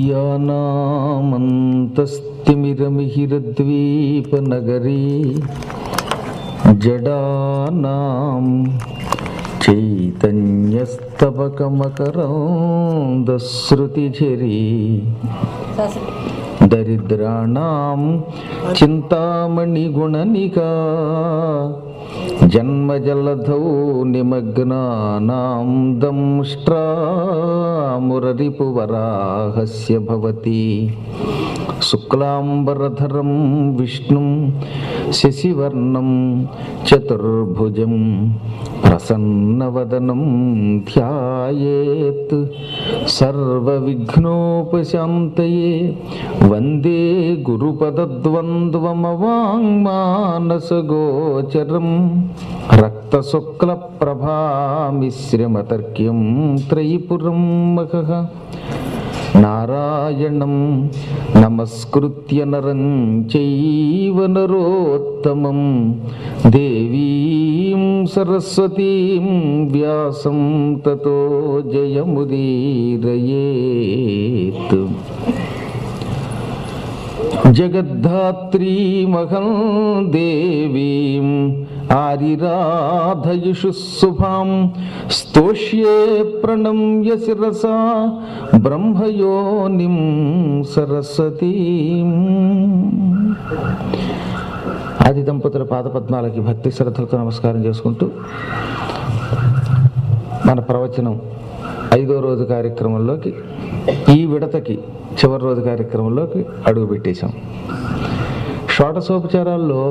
అజ్ఞానామంతస్తిమిరమిహిరద్వీపనగరీ జడానాం చైతన్యస్తబకమకరందశ్రుతిఝరీ దరిద్రాణం చింతామణిగుణనికా జన్మజలధౌ నిమగ్నానాం దంష్ట్రామురరిపువరాహస్య భవతి శుక్లాంబరధరం విష్ణుం శశివర్ణం చతుర్భుజం ప్రసన్నవదనం ధ్యాయేత్ సర్వవిఘ్నోపశాంతయే వందే గురుపదద్వంద్వమవాङ्మానసగోచరం రక్తశుక్లప్రభామిశ్రమతర్క్యం త్రైపురం మఖః నారాయణం నమస్కృత్య నరం చైవ నరోత్తమం దేవీం సరస్వతీం వ్యాసం తతో జయముదీరయేత్ జగద్ధాత్రీమహం దేవీం ఆరిరాధయుషు శుభాం స్తోష్యే ప్రణమ్య శిరసా బ్రహ్మయోనిం సరస్వతీం ఆది దంపతుల పాదపద్మాలకి భక్తి శ్రద్ధలతో నమస్కారం చేసుకుంటూ మన ప్రవచనం ఐదో రోజు కార్యక్రమంలోకి ఈ విడతకి చివరి రోజు కార్యక్రమంలోకి అడుగు పెట్టేశాం షోడశోపచారాల్లో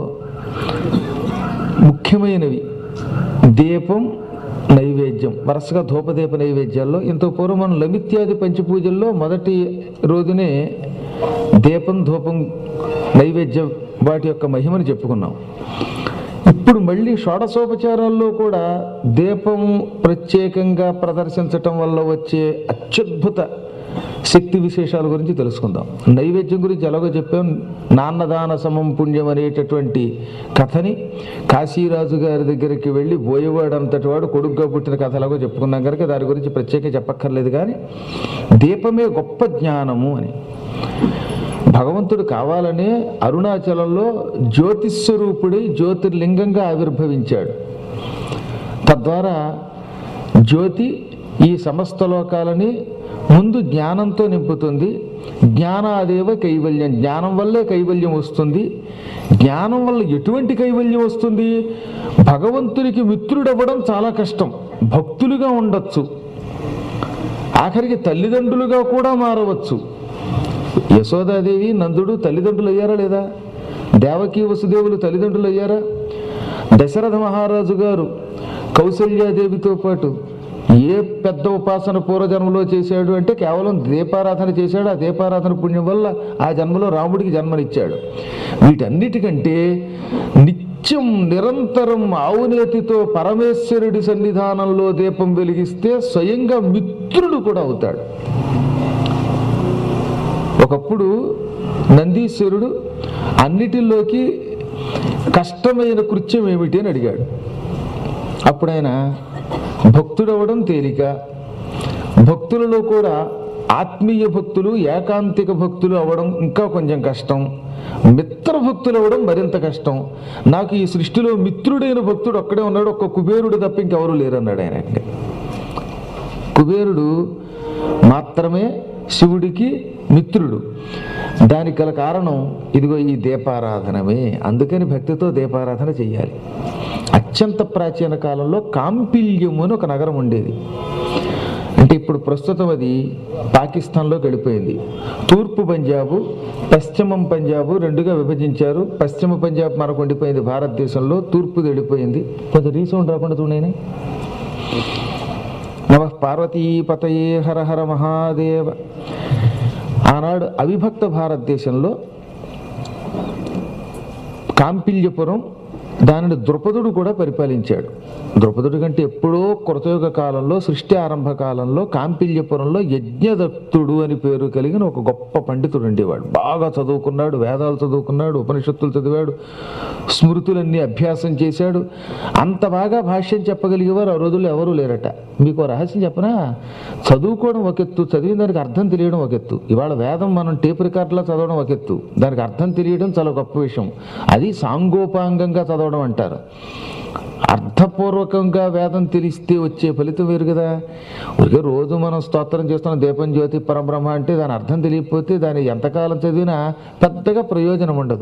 ముఖ్యమైనవి దీపం నైవేద్యం వరుసగా ధూపదీప నైవేద్యాల్లో ఇంత పూర్వం మనం లమిత్యాది పంచపూజల్లో మొదటి రోజునే దీపం ధూపం నైవేద్యం వాటి యొక్క మహిమని చెప్పుకున్నాం ఇప్పుడు మళ్ళీ షోడశోపచారాల్లో కూడా దీపం ప్రత్యేకంగా ప్రదర్శించటం వల్ల వచ్చే అత్యద్భుత శక్తి విశేషాల గురించి తెలుసుకుందాం నైవేద్యం గురించి ఎలాగో చెప్పాం నాన్నదాన సమం పుణ్యం అనేటటువంటి కథని కాశీరాజు గారి దగ్గరికి వెళ్ళి బోయవాడంతటి వాడు కొడుగ్గా పుట్టిన కథ ఎలాగో చెప్పుకున్నాం కనుక దాని గురించి ప్రత్యేక చెప్పక్కర్లేదు కానీ దీపమే గొప్ప జ్ఞానము అని భగవంతుడు కావాలనే అరుణాచలంలో జ్యోతిస్వరూపుడై జ్యోతిర్లింగంగా ఆవిర్భవించాడు తద్వారా జ్యోతి ఈ సమస్త లోకాలని ముందు జ్ఞానంతో నింపుతుంది జ్ఞానాదేవ కైవల్యం జ్ఞానం వల్లే కైవల్యం వస్తుంది జ్ఞానం వల్ల ఎటువంటి కైవల్యం వస్తుంది భగవంతునికి మిత్రుడవ్వడం చాలా కష్టం భక్తులుగా ఉండొచ్చు ఆఖరికి తల్లిదండ్రులుగా కూడా మారవచ్చు యశోదాదేవి నందుడు తల్లిదండ్రులు అయ్యారా లేదా దేవకీ వసుదేవులు తల్లిదండ్రులు అయ్యారా దశరథ మహారాజు గారు కౌసల్యాదేవితో పాటు ఏ పెద్ద ఉపాసన పూర్వజన్మలో చేశాడు అంటే కేవలం దీపారాధన చేశాడు ఆ దీపారాధన పుణ్యం వల్ల ఆ జన్మలో రాముడికి జన్మనిచ్చాడు వీటన్నిటికంటే నిత్యం నిరంతరం ఆవునేతితో పరమేశ్వరుడి సన్నిధానంలో దీపం వెలిగిస్తే స్వయంగా మిత్రుడు కూడా అవుతాడు ఒకప్పుడు నందీశ్వరుడు అన్నిటిలోకి కష్టమైన కృత్యం ఏమిటి అని అడిగాడు అప్పుడు ఆయన భక్తుడవడం తేలిక భక్తులలో కూడా ఆత్మీయ భక్తులు ఏకాంతిక భక్తులు అవ్వడం ఇంకా కొంచెం కష్టం మిత్ర భక్తులు అవ్వడం మరింత కష్టం నాకు ఈ సృష్టిలో మిత్రుడైన భక్తుడు ఒక్కడే ఉన్నాడు ఒక్క కుబేరుడు తప్ప ఇంకెవరు లేరన్నాడు ఆయన కుబేరుడు మాత్రమే శివుడికి మిత్రుడు దానికి గల కారణం ఇదిగో ఈ దీపారాధనమే అందుకని భక్తితో దీపారాధన చేయాలి అత్యంత ప్రాచీన కాలంలో కాంపిల్యము అని ఒక నగరం ఉండేది అంటే ఇప్పుడు ప్రస్తుతం అది పాకిస్తాన్లో గడిపోయింది తూర్పు పంజాబు పశ్చిమం పంజాబు రెండుగా విభజించారు పశ్చిమ పంజాబ్ మనకు ఉండిపోయింది భారతదేశంలో తూర్పు వెళ్ళిపోయింది కొంచెం రీసౌండ్ రాకుండా చూడైనా నమ పార్వతీపతయే హర హర మహాదేవ ఆనాడు అవిభక్త భారతదేశంలో కాంపిల్యపురం దానిని ద్రుపదుడు కూడా పరిపాలించాడు ద్రౌపదుడి కంటే ఎప్పుడో కృతయుగ కాలంలో సృష్టి ఆరంభ కాలంలో కాంపిల్యపురంలో యజ్ఞదత్తుడు అని పేరు కలిగిన ఒక గొప్ప పండితుడు ఉండేవాడు బాగా చదువుకున్నాడు వేదాలు చదువుకున్నాడు ఉపనిషత్తులు చదివాడు స్మృతులన్నీ అభ్యాసం చేశాడు అంత బాగా భాష్యం చెప్పగలిగేవారు ఆ రోజుల్లో ఎవరూ లేరట మీకు ఓ రహస్యం చెప్పనా చదువుకోవడం ఒక ఎత్తు చదివిన దానికి అర్థం తెలియడం ఒక ఎత్తు ఇవాళ వేదం మనం టేప్ రికార్డులో చదవడం ఒక ఎత్తు దానికి అర్థం తెలియడం చాలా గొప్ప విషయం అది సాంగోపాంగంగా చదవడం అంటారు అర్థపూర్వకంగా వేదం తెలిస్తే వచ్చే ఫలితం వేరు కదా ఊరికే రోజు మనం స్తోత్రం చేస్తున్నాం దీపం జ్యోతి పరబ్రహ్మ అంటే దాని అర్థం తెలియకపోతే దాని ఎంతకాలం చదివినా పెద్దగా ప్రయోజనం ఉండదు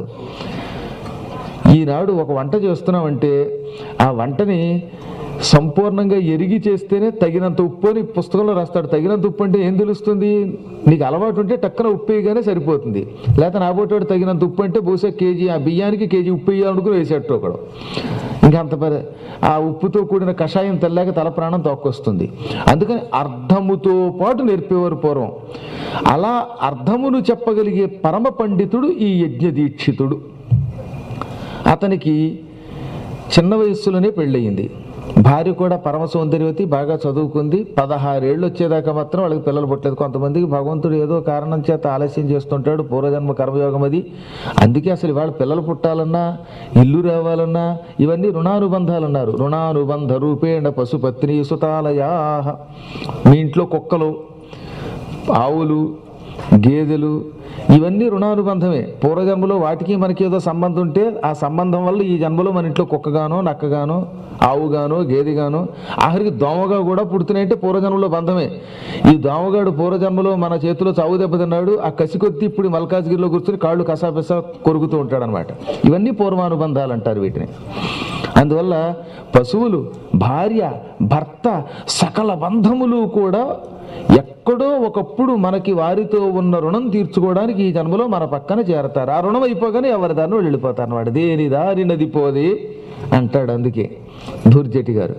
ఈనాడు ఒక వంట చేస్తున్నామంటే ఆ వంటని సంపూర్ణంగా ఎరిగి చేస్తేనే తగినంత ఉప్పు అని పుస్తకంలో రాస్తాడు తగినంత ఉప్పు అంటే ఏం తెలుస్తుంది నీకు అలవాటు ఉంటే టక్కన ఉప్పు వేయగానే సరిపోతుంది లేకపోతే నాబోటాడు తగినంత ఉప్పు అంటే బహుశా కేజీ ఆ బియ్యానికి కేజీ ఉప్పు వేయాలనుకుని వేసేట్టు ఒకడు ఇంకా అంత పరి ఆ ఉప్పుతో కూడిన కషాయం తెల్లాక తల ప్రాణం తోక్కొస్తుంది అందుకని అర్థముతో పాటు నేర్పేవారు పూర్వం అలా అర్థమును చెప్పగలిగే పరమ పండితుడు ఈ యజ్ఞ దీక్షితుడు అతనికి చిన్న వయస్సులోనే పెళ్ళయింది భార్య కూడా పరమ సౌందర్యవతి బాగా చదువుకుంది పదహారేళ్ళు వచ్చేదాకా మాత్రం వాళ్ళకి పిల్లలు పుట్టలేదు కొంతమందికి భగవంతుడు ఏదో కారణం చేత ఆలస్యం చేస్తుంటాడు పూర్వజన్మ కర్మయోగం అది అందుకే అసలు ఇవాళ పిల్లలు పుట్టాలన్నా ఇల్లు రావాలన్నా ఇవన్నీ రుణానుబంధాలు అన్నారు రుణానుబంధ రూపేణ పశుపత్ని సుతాలయా మీ ఇంట్లో కుక్కలు ఆవులు గేదెలు ఇవన్నీ రుణానుబంధమే పూర్వజన్మలో వాటికి మనకి ఏదో సంబంధం ఉంటే ఆ సంబంధం వల్ల ఈ జన్మలో మన ఇంట్లో కుక్కగానో నక్కగానో ఆవుగానో గేదెగానో ఆఖరికి దోమగా కూడా పుడుతున్నాయంటే పూర్వజన్మలో బంధమే ఈ దోమగాడు పూర్వజన్మలో మన చేతిలో చావు దెబ్బతిన్నాడు ఆ కసి కొద్ది ఇప్పుడు మల్కాజ్గిరిలో కూర్చొని కాళ్ళు కసాపిసా కొరుకుతూ ఉంటాడనమాట ఇవన్నీ పూర్వానుబంధాలు అంటారు వీటిని అందువల్ల పశువులు భార్య భర్త సకల బంధములు కూడా ఎక్కడో ఒకప్పుడు మనకి వారితో ఉన్న రుణం తీర్చుకోవడానికి ఈ జన్మలో మన పక్కన చేరతారు ఆ రుణం అయిపోగానే ఎవరి దారిని వాళ్ళు వెళ్ళిపోతారు అనమాట దేని దారి నది పోది అంటాడు అందుకే ధూర్జటి గారు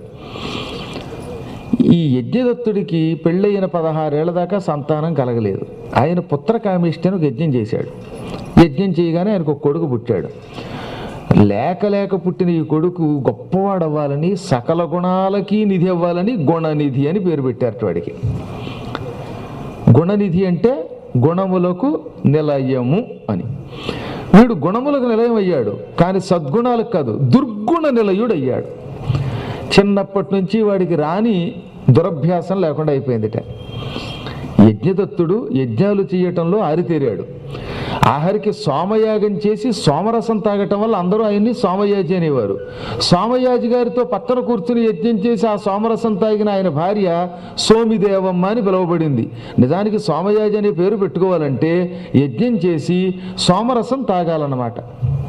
ఈ యజ్ఞదత్తుడికి పెళ్ళయిన పదహారేళ్ల దాకా సంతానం కలగలేదు ఆయన పుత్రకామిష్టి అని ఒక యజ్ఞం చేశాడు యజ్ఞం చేయగానే ఆయనకు ఒక కొడుకు పుట్టాడు లేక లేక పుట్టిన ఈ కొడుకు గొప్పవాడవ్వాలని సకల గుణాలకి నిధి అవ్వాలని గుణనిధి అని పేరు పెట్టారు వాడికి గుణనిధి అంటే గుణములకు నిలయము అని వీడు గుణములకు నిలయం అయ్యాడు కానీ సద్గుణాలకు కాదు దుర్గుణ నిలయుడు అయ్యాడు చిన్నప్పటి నుంచి వాడికి రాని దురభ్యాసం లేకుండా అయిపోయిందిట యజ్ఞదత్తుడు యజ్ఞాలు చేయటంలో ఆరితేరాడు ఆఖరికి సోమయాగం చేసి సోమరసం తాగటం వల్ల అందరూ ఆయన్ని సోమయాజి అనేవారు సోమయాజి గారితో పక్కన కూర్చుని యజ్ఞం చేసి ఆ సోమరసం తాగిన ఆయన భార్య సోమిదేవమ్మ అని పిలువబడింది నిజానికి సోమయాజి అనే పేరు పెట్టుకోవాలంటే యజ్ఞం చేసి సోమరసం తాగాలన్నమాట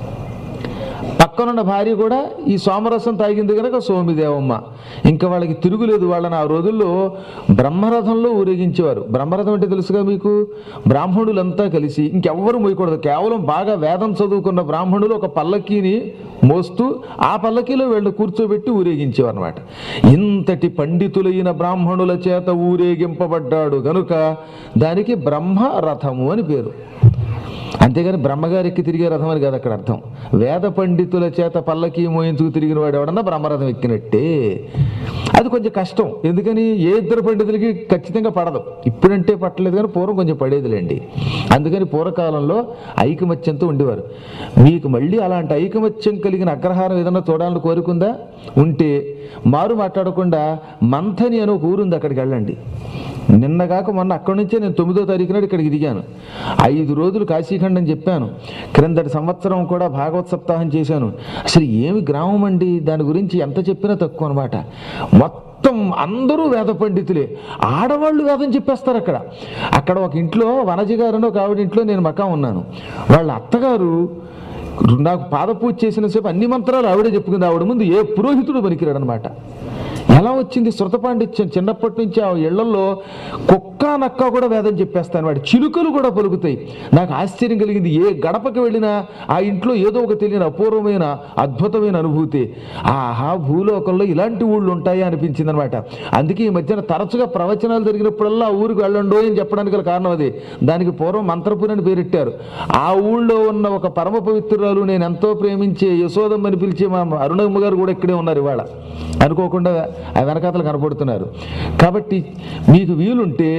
పక్కనున్న భార్య కూడా ఈ సోమరసం తాగింది కనుక సోమిదేవమ్మ ఇంకా వాళ్ళకి తిరుగులేదు వాళ్ళని ఆ రోజుల్లో బ్రహ్మరథంలో ఊరేగించేవారు బ్రహ్మరథం అంటే తెలుసుగా మీకు బ్రాహ్మణులంతా కలిసి ఇంకెవ్వరు మోయకూడదు కేవలం బాగా వేదం చదువుకున్న బ్రాహ్మణులు ఒక పల్లకీని మోస్తూ ఆ పల్లకీలో వీళ్ళని కూర్చోబెట్టి ఊరేగించేవారు అనమాట ఇంతటి పండితులైన బ్రాహ్మణుల చేత ఊరేగింపబడ్డాడు గనుక దానికి బ్రహ్మరథము అని పేరు అంతేగాని బ్రహ్మగారికి తిరిగే రథం అని కాదు అక్కడ అర్థం వేద పండితుల చేత పల్లకి మోయించుకు తిరిగిన వాడు ఎవడన్నా బ్రహ్మరథం ఎక్కినట్టే అది కొంచెం కష్టం ఎందుకని ఏ ఇద్దరు పండితులకి ఖచ్చితంగా పడదు ఇప్పుడంటే పట్టలేదు కానీ పూర్వం కొంచెం పడేదిలేండి అందుకని పూర్వకాలంలో ఐకమత్యంతో ఉండేవారు మీకు మళ్ళీ అలాంటి ఐకమత్యం కలిగిన అగ్రహారం ఏదన్నా చూడాలని కోరుకుందా ఉంటే మారు మాట్లాడకుండా మంథని అని ఒక ఊరుంది అక్కడికి వెళ్ళండి నిన్నగాక మొన్న అక్కడి నుంచే నేను తొమ్మిదో తారీఖు నాడు ఇక్కడికి దిగాను ఐదు రోజులు కాశీఖండం చెప్పాను క్రిందటి సంవత్సరం కూడా భాగవత్ సప్తాహం చేశాను అసలు ఏమి గ్రామం అండి దాని గురించి ఎంత చెప్పినా తక్కువ అనమాట మొత్తం అందరూ వేద పండితులే ఆడవాళ్ళు వేదం చెప్పేస్తారు అక్కడ అక్కడ ఒక ఇంట్లో వనజ గారు అని ఒక ఆవిడ ఇంట్లో నేను మకా ఉన్నాను వాళ్ళ అత్తగారు నాకు పాదపూజ చేసిన సేపు అన్ని మంత్రాలు ఆవిడే చెప్పుకుంది ఆవిడ ముందు ఏ పురోహితుడు పనికిరాడు అనమాట ఎలా వచ్చింది శృత పాండిత్యం చిన్నప్పటి నుంచి ఆ ఇళ్లలో కుక్క ముక్కా నక్క కూడా వేదం చెప్పేస్తాను వాడు చిలుకలు కూడా పలుకుతాయి నాకు ఆశ్చర్యం కలిగింది ఏ గడపకి వెళ్ళినా ఆ ఇంట్లో ఏదో ఒక తెలియని అపూర్వమైన అద్భుతమైన అనుభూతి ఆహా భూలోకంలో ఇలాంటి ఊళ్ళు ఉంటాయి అనిపించింది అనమాట అందుకే ఈ మధ్యన తరచుగా ప్రవచనాలు జరిగినప్పుడల్లా ఆ ఊరికి వెళ్ళండో అని చెప్పడానికి గల కారణం అది దానికి పూర్వం మంత్రపురి అని పేరెట్టారు ఆ ఊళ్ళో ఉన్న ఒక పరమ పవిత్రురాలు నేను ఎంతో ప్రేమించే యశోదమ్మని పిలిచే మా అరుణమ్మ గారు కూడా ఇక్కడే ఉన్నారు ఇవాళ అనుకోకుండా ఆ వెనకాతలు కనపడుతున్నారు కాబట్టి మీకు వీలుంటే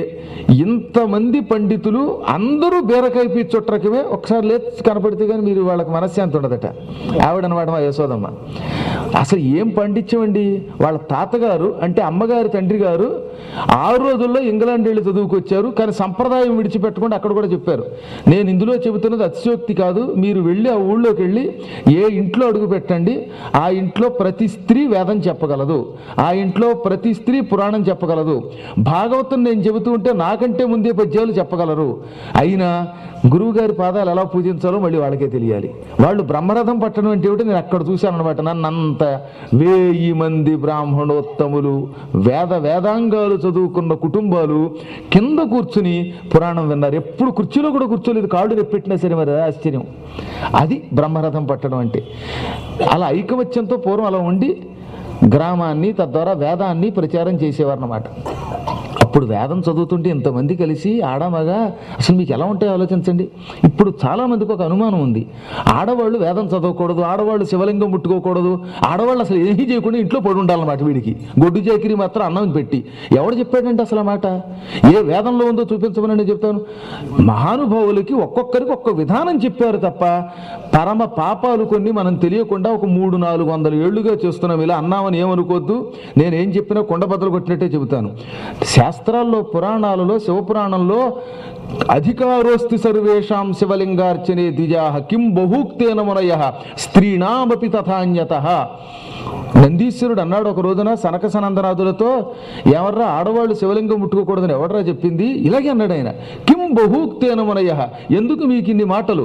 ఇంతమంది పండితులు అందరూ బీరకాయ పీచు చుట్టరకమే ఒకసారి లేచి కనపడితే కానీ మీరు వాళ్ళకి మనశ్శాంతి ఉండదట ఆవిడనమాట మా యశోదమ్మ అసలు ఏం పండించమండి వాళ్ళ తాతగారు అంటే అమ్మగారి తండ్రి గారు ఆరు రోజుల్లో ఇంగ్లాండ్ వెళ్ళి చదువుకొచ్చారు కానీ సంప్రదాయం విడిచిపెట్టకుండా అక్కడ కూడా చెప్పారు నేను ఇందులో చెబుతున్నది అతిశయోక్తి కాదు మీరు వెళ్ళి ఆ ఊళ్ళోకి వెళ్ళి ఏ ఇంట్లో అడుగు పెట్టండి ఆ ఇంట్లో ప్రతి స్త్రీ వేదం చెప్పగలదు ఆ ఇంట్లో ప్రతి స్త్రీ పురాణం చెప్పగలదు భాగవతం నేను చెబుతూ ఉంటే నాకంటే ముందే పద్యాలు చెప్పగలరు అయినా గురువుగారి పాదాలు ఎలా పూజించాలో మళ్ళీ వాళ్ళకే తెలియాలి వాళ్ళు బ్రహ్మరథం పట్టడం అంటే ఏమిటో నేను అక్కడ చూశాను అనమాట నన్ను అంత వేయి మంది బ్రాహ్మణోత్తములు వేద వేదాంగాలు చదువుకున్న కుటుంబాలు కింద కూర్చుని పురాణం విన్నారు ఎప్పుడు కుర్చీలో కూడా కూర్చోలేదు కాళ్ళు రెప్పెట్టినా సరే మరి అది ఆశ్చర్యం అది బ్రహ్మరథం పట్టడం అంటే అలా ఐకమత్యంతో పూర్వం అలా ఉండి గ్రామాన్ని తద్వారా వేదాన్ని ప్రచారం చేసేవారన్నమాట అప్పుడు వేదం చదువుతుంటే ఇంతమంది కలిసి ఆడమగా అసలు మీకు ఎలా ఉంటాయో ఆలోచించండి ఇప్పుడు చాలా మందికి ఒక అనుమానం ఉంది ఆడవాళ్ళు వేదం చదవకూడదు ఆడవాళ్ళు శివలింగం ముట్టుకోకూడదు ఆడవాళ్ళు అసలు ఏమీ చేయకుండా ఇంట్లో పడి ఉండాలన్నమాట వీడికి గొడ్డు చాకిరి మాత్రం అన్నం పెట్టి ఎవడు చెప్పాడంటే అసలు ఆ మాట ఏ వేదంలో ఉందో చూపించమని నేను చెప్తాను మహానుభావులకి ఒక్కొక్కరికి ఒక్క విధానం చెప్పారు తప్ప పరమ పాపాలు కొన్ని మనం తెలియకుండా ఒక మూడు నాలుగు వందల ఏళ్లుగా చేస్తున్నాం ఇలా అన్నామని ఏమనుకోవద్దు నేనేం చెప్పినా కొండబద్దలు కొట్టినట్టే చెబుతాను శాస్త్రాల్లో పురాణాలలో శివపురాణంలో అధికారోస్తి సర్వేషాం శివలింగార్చనే ద్విజాహ కిం బహూక్తేన మునయ స్త్రీణామపి తథాన్యత నందీశ్వరుడు అన్నాడు ఒక రోజున సనక సనందనాథులతో ఎవర్రా ఆడవాళ్ళు శివలింగం ముట్టుకోకూడదని ఎవడరా చెప్పింది ఇలాగే అన్నాడు ఆయన కిం బహూక్తేన మునయ ఎందుకు మీకు ఇన్ని మాటలు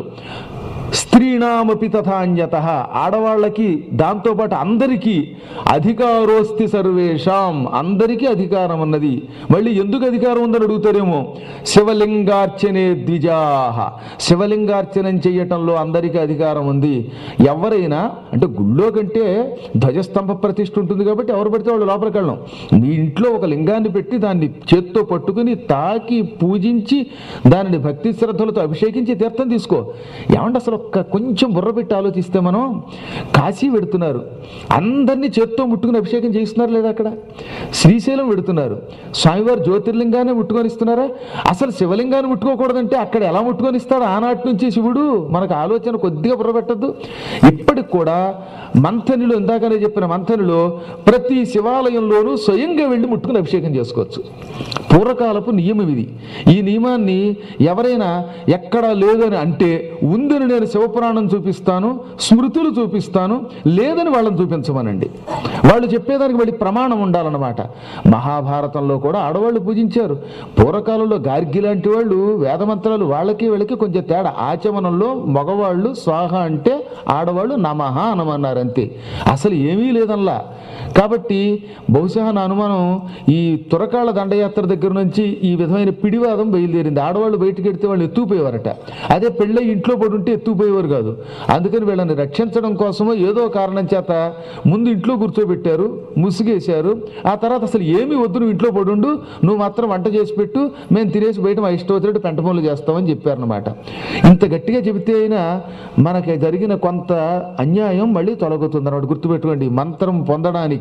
స్త్రీణామపి తథాన్యత ఆడవాళ్ళకి దాంతోపాటు అందరికీ అధికారోస్తి సర్వేషాం అందరికీ అధికారం ఉన్నది మళ్ళీ ఎందుకు అధికారం ఉందని అడుగుతారేమో శివలింగార్చనే ద్విజాహ శివలింగార్చనం చేయటంలో అందరికీ అధికారం ఉంది ఎవరైనా అంటే గుళ్ళో కంటే ధ్వజస్తంభ ప్రతిష్ఠ ఉంటుంది కాబట్టి ఎవరు పడితే వాళ్ళు లోపలికి వెళ్ళం మీ ఇంట్లో ఒక లింగాన్ని పెట్టి దాన్ని చేత్తో పట్టుకుని తాకి పూజించి దానిని భక్తి శ్రద్ధలతో అభిషేకించి తీర్థం తీసుకో ఏమంటే అసలు ఒక్క కొంచెం బుర్ర పెట్టి ఆలోచిస్తే మనం కాశీ పెడుతున్నారు అందరినీ చేత్తో ముట్టుకుని అభిషేకం చేయిస్తున్నారు లేదా అక్కడ శ్రీశైలం పెడుతున్నారు స్వామివారు జ్యోతిర్లింగాన్ని ముట్టుకొని ఇస్తున్నారా అసలు శివలింగాన్ని ముట్టుకోకూడదంటే అక్కడ ఎలా ముట్టుకొని ఇస్తాడు ఆనాటి నుంచి శివుడు మనకు ఆలోచన కొద్దిగా బుర్ర పెట్టద్దు ఇప్పటికి కూడా మంథనిలో ఇందాకనే చెప్పిన మంథనిలో ప్రతి శివాలయంలోనూ స్వయంగా వెళ్ళి ముట్టుకుని అభిషేకం చేసుకోవచ్చు పూర్వకాలపు నియమం ఇది ఈ నియమాన్ని ఎవరైనా ఎక్కడా లేదని అంటే ఉందని నేను శివపురాణం చూపిస్తాను స్మృతులు చూపిస్తాను లేదని వాళ్ళని చూపించమనండి వాళ్ళు చెప్పేదానికి మళ్ళీ ప్రమాణం ఉండాలన్నమాట మహాభారతంలో కూడా ఆడవాళ్ళు పూజించారు పూర్వకాలంలో గార్గి లాంటి వాళ్ళు వేదమంత్రాలు వాళ్ళకి వీళ్ళకి కొంచెం తేడా ఆచమనంలో మగవాళ్ళు స్వాహ అంటే ఆడవాళ్ళు నమః అనమన్నారు అంతే అసలు ఏమీ లేదల్లా కాబట్టి బహుశా నా అనుమానం ఈ తురకాళ్ళ దండయాత్ర దగ్గర నుంచి ఈ విధమైన పిడివాదం బయలుదేరింది ఆడవాళ్ళు బయటికి ఎడితే వాళ్ళు ఎత్తుకుపోయేవారట అదే పెళ్ళై ఇంట్లో పడి ఉంటే ఎత్తుకుపోయేవారు కాదు అందుకని వీళ్ళని రక్షించడం కోసమో ఏదో కారణం చేత ముందు ఇంట్లో కూర్చోబెట్టారు ముసుగేశారు ఆ తర్వాత అసలు ఏమీ వద్దు నువ్వు ఇంట్లో పడుండు నువ్వు మాత్రం వంట చేసి పెట్టు మేము తినేసి బయట మా ఇష్టం వచ్చినట్టు పెంట పనులు చేస్తామని చెప్పారనమాట ఇంత గట్టిగా చెబితే అయినా మనకి జరిగిన కొంత అన్యాయం మళ్ళీ తొలగుతుంది అన్నమాట గుర్తుపెట్టుకోండి మంత్రం పొందడానికి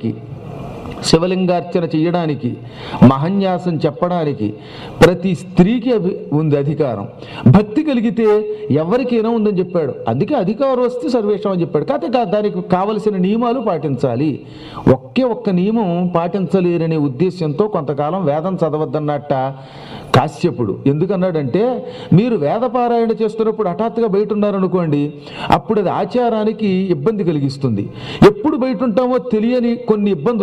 శివలింగార్చన చేయడానికి మహన్యాసం చెప్పడానికి ప్రతి స్త్రీకి అభి ఉంది అధికారం భక్తి కలిగితే ఎవరికైనా ఉందని చెప్పాడు అందుకే అధికారం వస్తే సర్వేషం అని చెప్పాడు కాకపోతే కా- దానికి కావలసిన నియమాలు పాటించాలి ఒకే ఒక్క నియమం పాటించలేరనే ఉద్దేశంతో కొంతకాలం వేదం చదవద్దన్నట్ట కాశ్యపుడు ఎందుకన్నాడంటే మీరు వేదపారాయణ చేస్తున్నప్పుడు హఠాత్తుగా బయట ఉన్నారనుకోండి అప్పుడు అది ఆచారానికి ఇబ్బంది కలిగిస్తుంది ఎప్పుడు బయట ఉంటామో తెలియని కొన్ని ఇబ్బందులు ఉంటాయి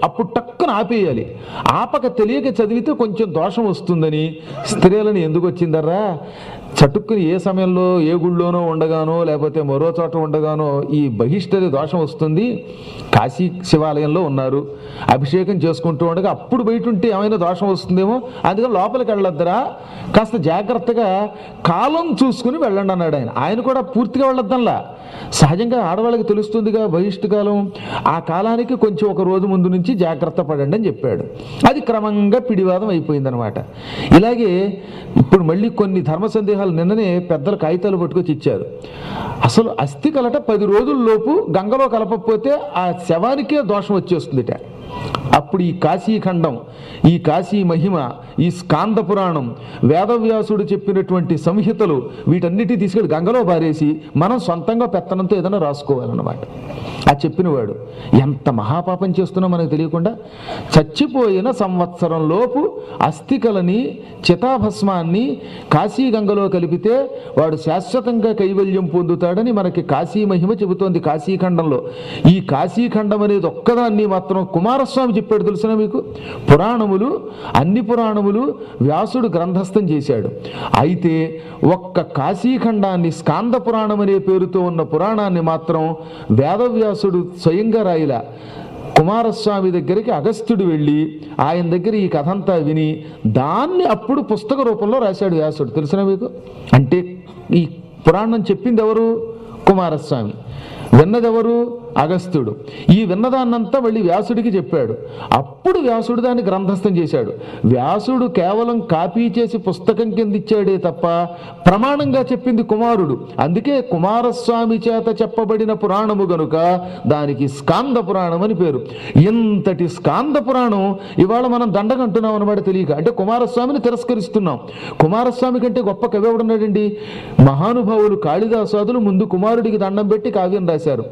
అప్పుడు టక్కున ఆపేయాలి ఆపక తెలియక చదివితే కొంచెం దోషం వస్తుందని స్త్రీలను ఎందుకు వచ్చిందర్రా చటుక్కుని ఏ సమయంలో ఏ గుళ్ళోనో ఉండగానో లేకపోతే మరో చోట ఉండగానో ఈ బహిష్టరి దోషం వస్తుంది కాశీ శివాలయంలో ఉన్నారు అభిషేకం చేసుకుంటూ ఉండగా అప్పుడు బయట ఉంటే ఏమైనా దోషం వస్తుందేమో అందుకని లోపలికి వెళ్ళొద్దురా కాస్త జాగ్రత్తగా కాలం చూసుకుని వెళ్ళండి అన్నాడు ఆయన ఆయన కూడా పూర్తిగా వెళ్ళొద్దల్లా సహజంగా ఆడవాళ్ళకి తెలుస్తుందిగా బహిష్టు కాలం ఆ కాలానికి కొంచెం ఒక రోజు ముందు నుంచి జాగ్రత్త పడండి అని చెప్పాడు అది క్రమంగా పిడివాదం అయిపోయిందనమాట ఇలాగే ఇప్పుడు మళ్ళీ కొన్ని ధర్మ సందేహాలు నిన్ననే పెద్దలు కాగితాలు పట్టుకొచ్చి ఇచ్చారు అసలు అస్థి కలట పది రోజుల్లోపు గంగలో కలపకపోతే ఆ శవానికే దోషం వచ్చేస్తుందిట అప్పుడు ఈ కాశీఖండం ఈ కాశీ మహిమ ఈ స్కాంద పురాణం వేదవ్యాసుడు చెప్పినటువంటి సంహితలు వీటన్నిటి తీసుకెళ్ళి గంగలో పారేసి మనం సొంతంగా పెత్తనంతో ఏదైనా రాసుకోవాలన్నమాట ఆ చెప్పినవాడు ఎంత మహాపాపం చేస్తున్నా మనకు తెలియకుండా చచ్చిపోయిన సంవత్సరం లోపు అస్థికలని చితాభస్మాన్ని కాశీ గంగలో కలిపితే వాడు శాశ్వతంగా కైవల్యం పొందుతాడని మనకి కాశీ మహిమ చెబుతోంది కాశీఖండంలో ఈ కాశీఖండం అనేది ఒక్కదాన్ని మాత్రం కుమారస్వామి చెప్పాడు తెలిసిన మీకు పురాణములు అన్ని పురాణములు వ్యాసుడు గ్రంథస్థం చేశాడు అయితే ఒక్క కాశీఖండాన్ని స్కాంద పురాణం అనే పేరుతో ఉన్న పురాణాన్ని మాత్రం వేదవ్యాసుడు స్వయంగా రాయిలా కుమారస్వామి దగ్గరికి అగస్త్యుడు వెళ్ళి ఆయన దగ్గర ఈ కథ అంతా విని దాన్ని అప్పుడు పుస్తక రూపంలో రాశాడు వ్యాసుడు తెలిసిన మీకు అంటే ఈ పురాణం చెప్పింది ఎవరు కుమారస్వామి విన్నదెవరు అగస్త్యుడు ఈ విన్నదాన్నంతా మళ్ళీ వ్యాసుడికి చెప్పాడు అప్పుడు వ్యాసుడు దాన్ని గ్రంథస్థం చేశాడు వ్యాసుడు కేవలం కాపీ చేసి పుస్తకం కింద ఇచ్చాడే తప్ప ప్రమాణంగా చెప్పింది కుమారుడు అందుకే కుమారస్వామి చేత చెప్పబడిన పురాణము గనుక దానికి స్కాంద పురాణం అని పేరు ఇంతటి స్కాంద పురాణం ఇవాళ మనం దండగంటున్నాం అనమాట తెలియక అంటే కుమారస్వామిని తిరస్కరిస్తున్నాం కుమారస్వామి కంటే గొప్ప కవి ఎవడున్నాడండి మహానుభావులు కాళిదాసాదులు ముందు కుమారుడికి దండం పెట్టి కావ్యం రాశారు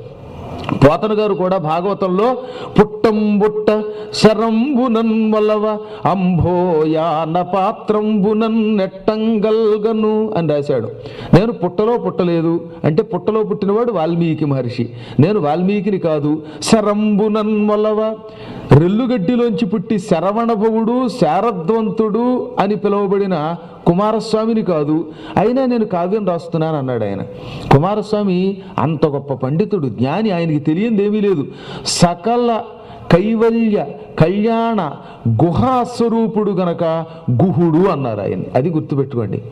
పోతన గారు కూడా భాగవతంలో పుట్టం బుట్ట శరంబునన్ వలవ అంభోయాన పాత్రంబునన్ నెట్టంగల్గను అని రాశాడు నేను పుట్టలో పుట్టలేదు అంటే పుట్టలో పుట్టినవాడు వాల్మీకి మహర్షి నేను వాల్మీకిని కాదు శరంబునన్ వలవ రెల్లుగడ్డిలోంచి పుట్టి శరవణభవుడు శారద్వంతుడు అని పిలువబడిన కుమారస్వామిని కాదు అయినా నేను కావ్యం రాస్తున్నాను అన్నాడు ఆయన కుమారస్వామి అంత గొప్ప పండితుడు జ్ఞాని ఆయనకి తెలియంది ఏమీ లేదు సకల కైవల్య కళ్యాణ గుహాస్వరూపుడు గనక గుహుడు అన్నారు ఆయన అది గుర్తుపెట్టుకోండి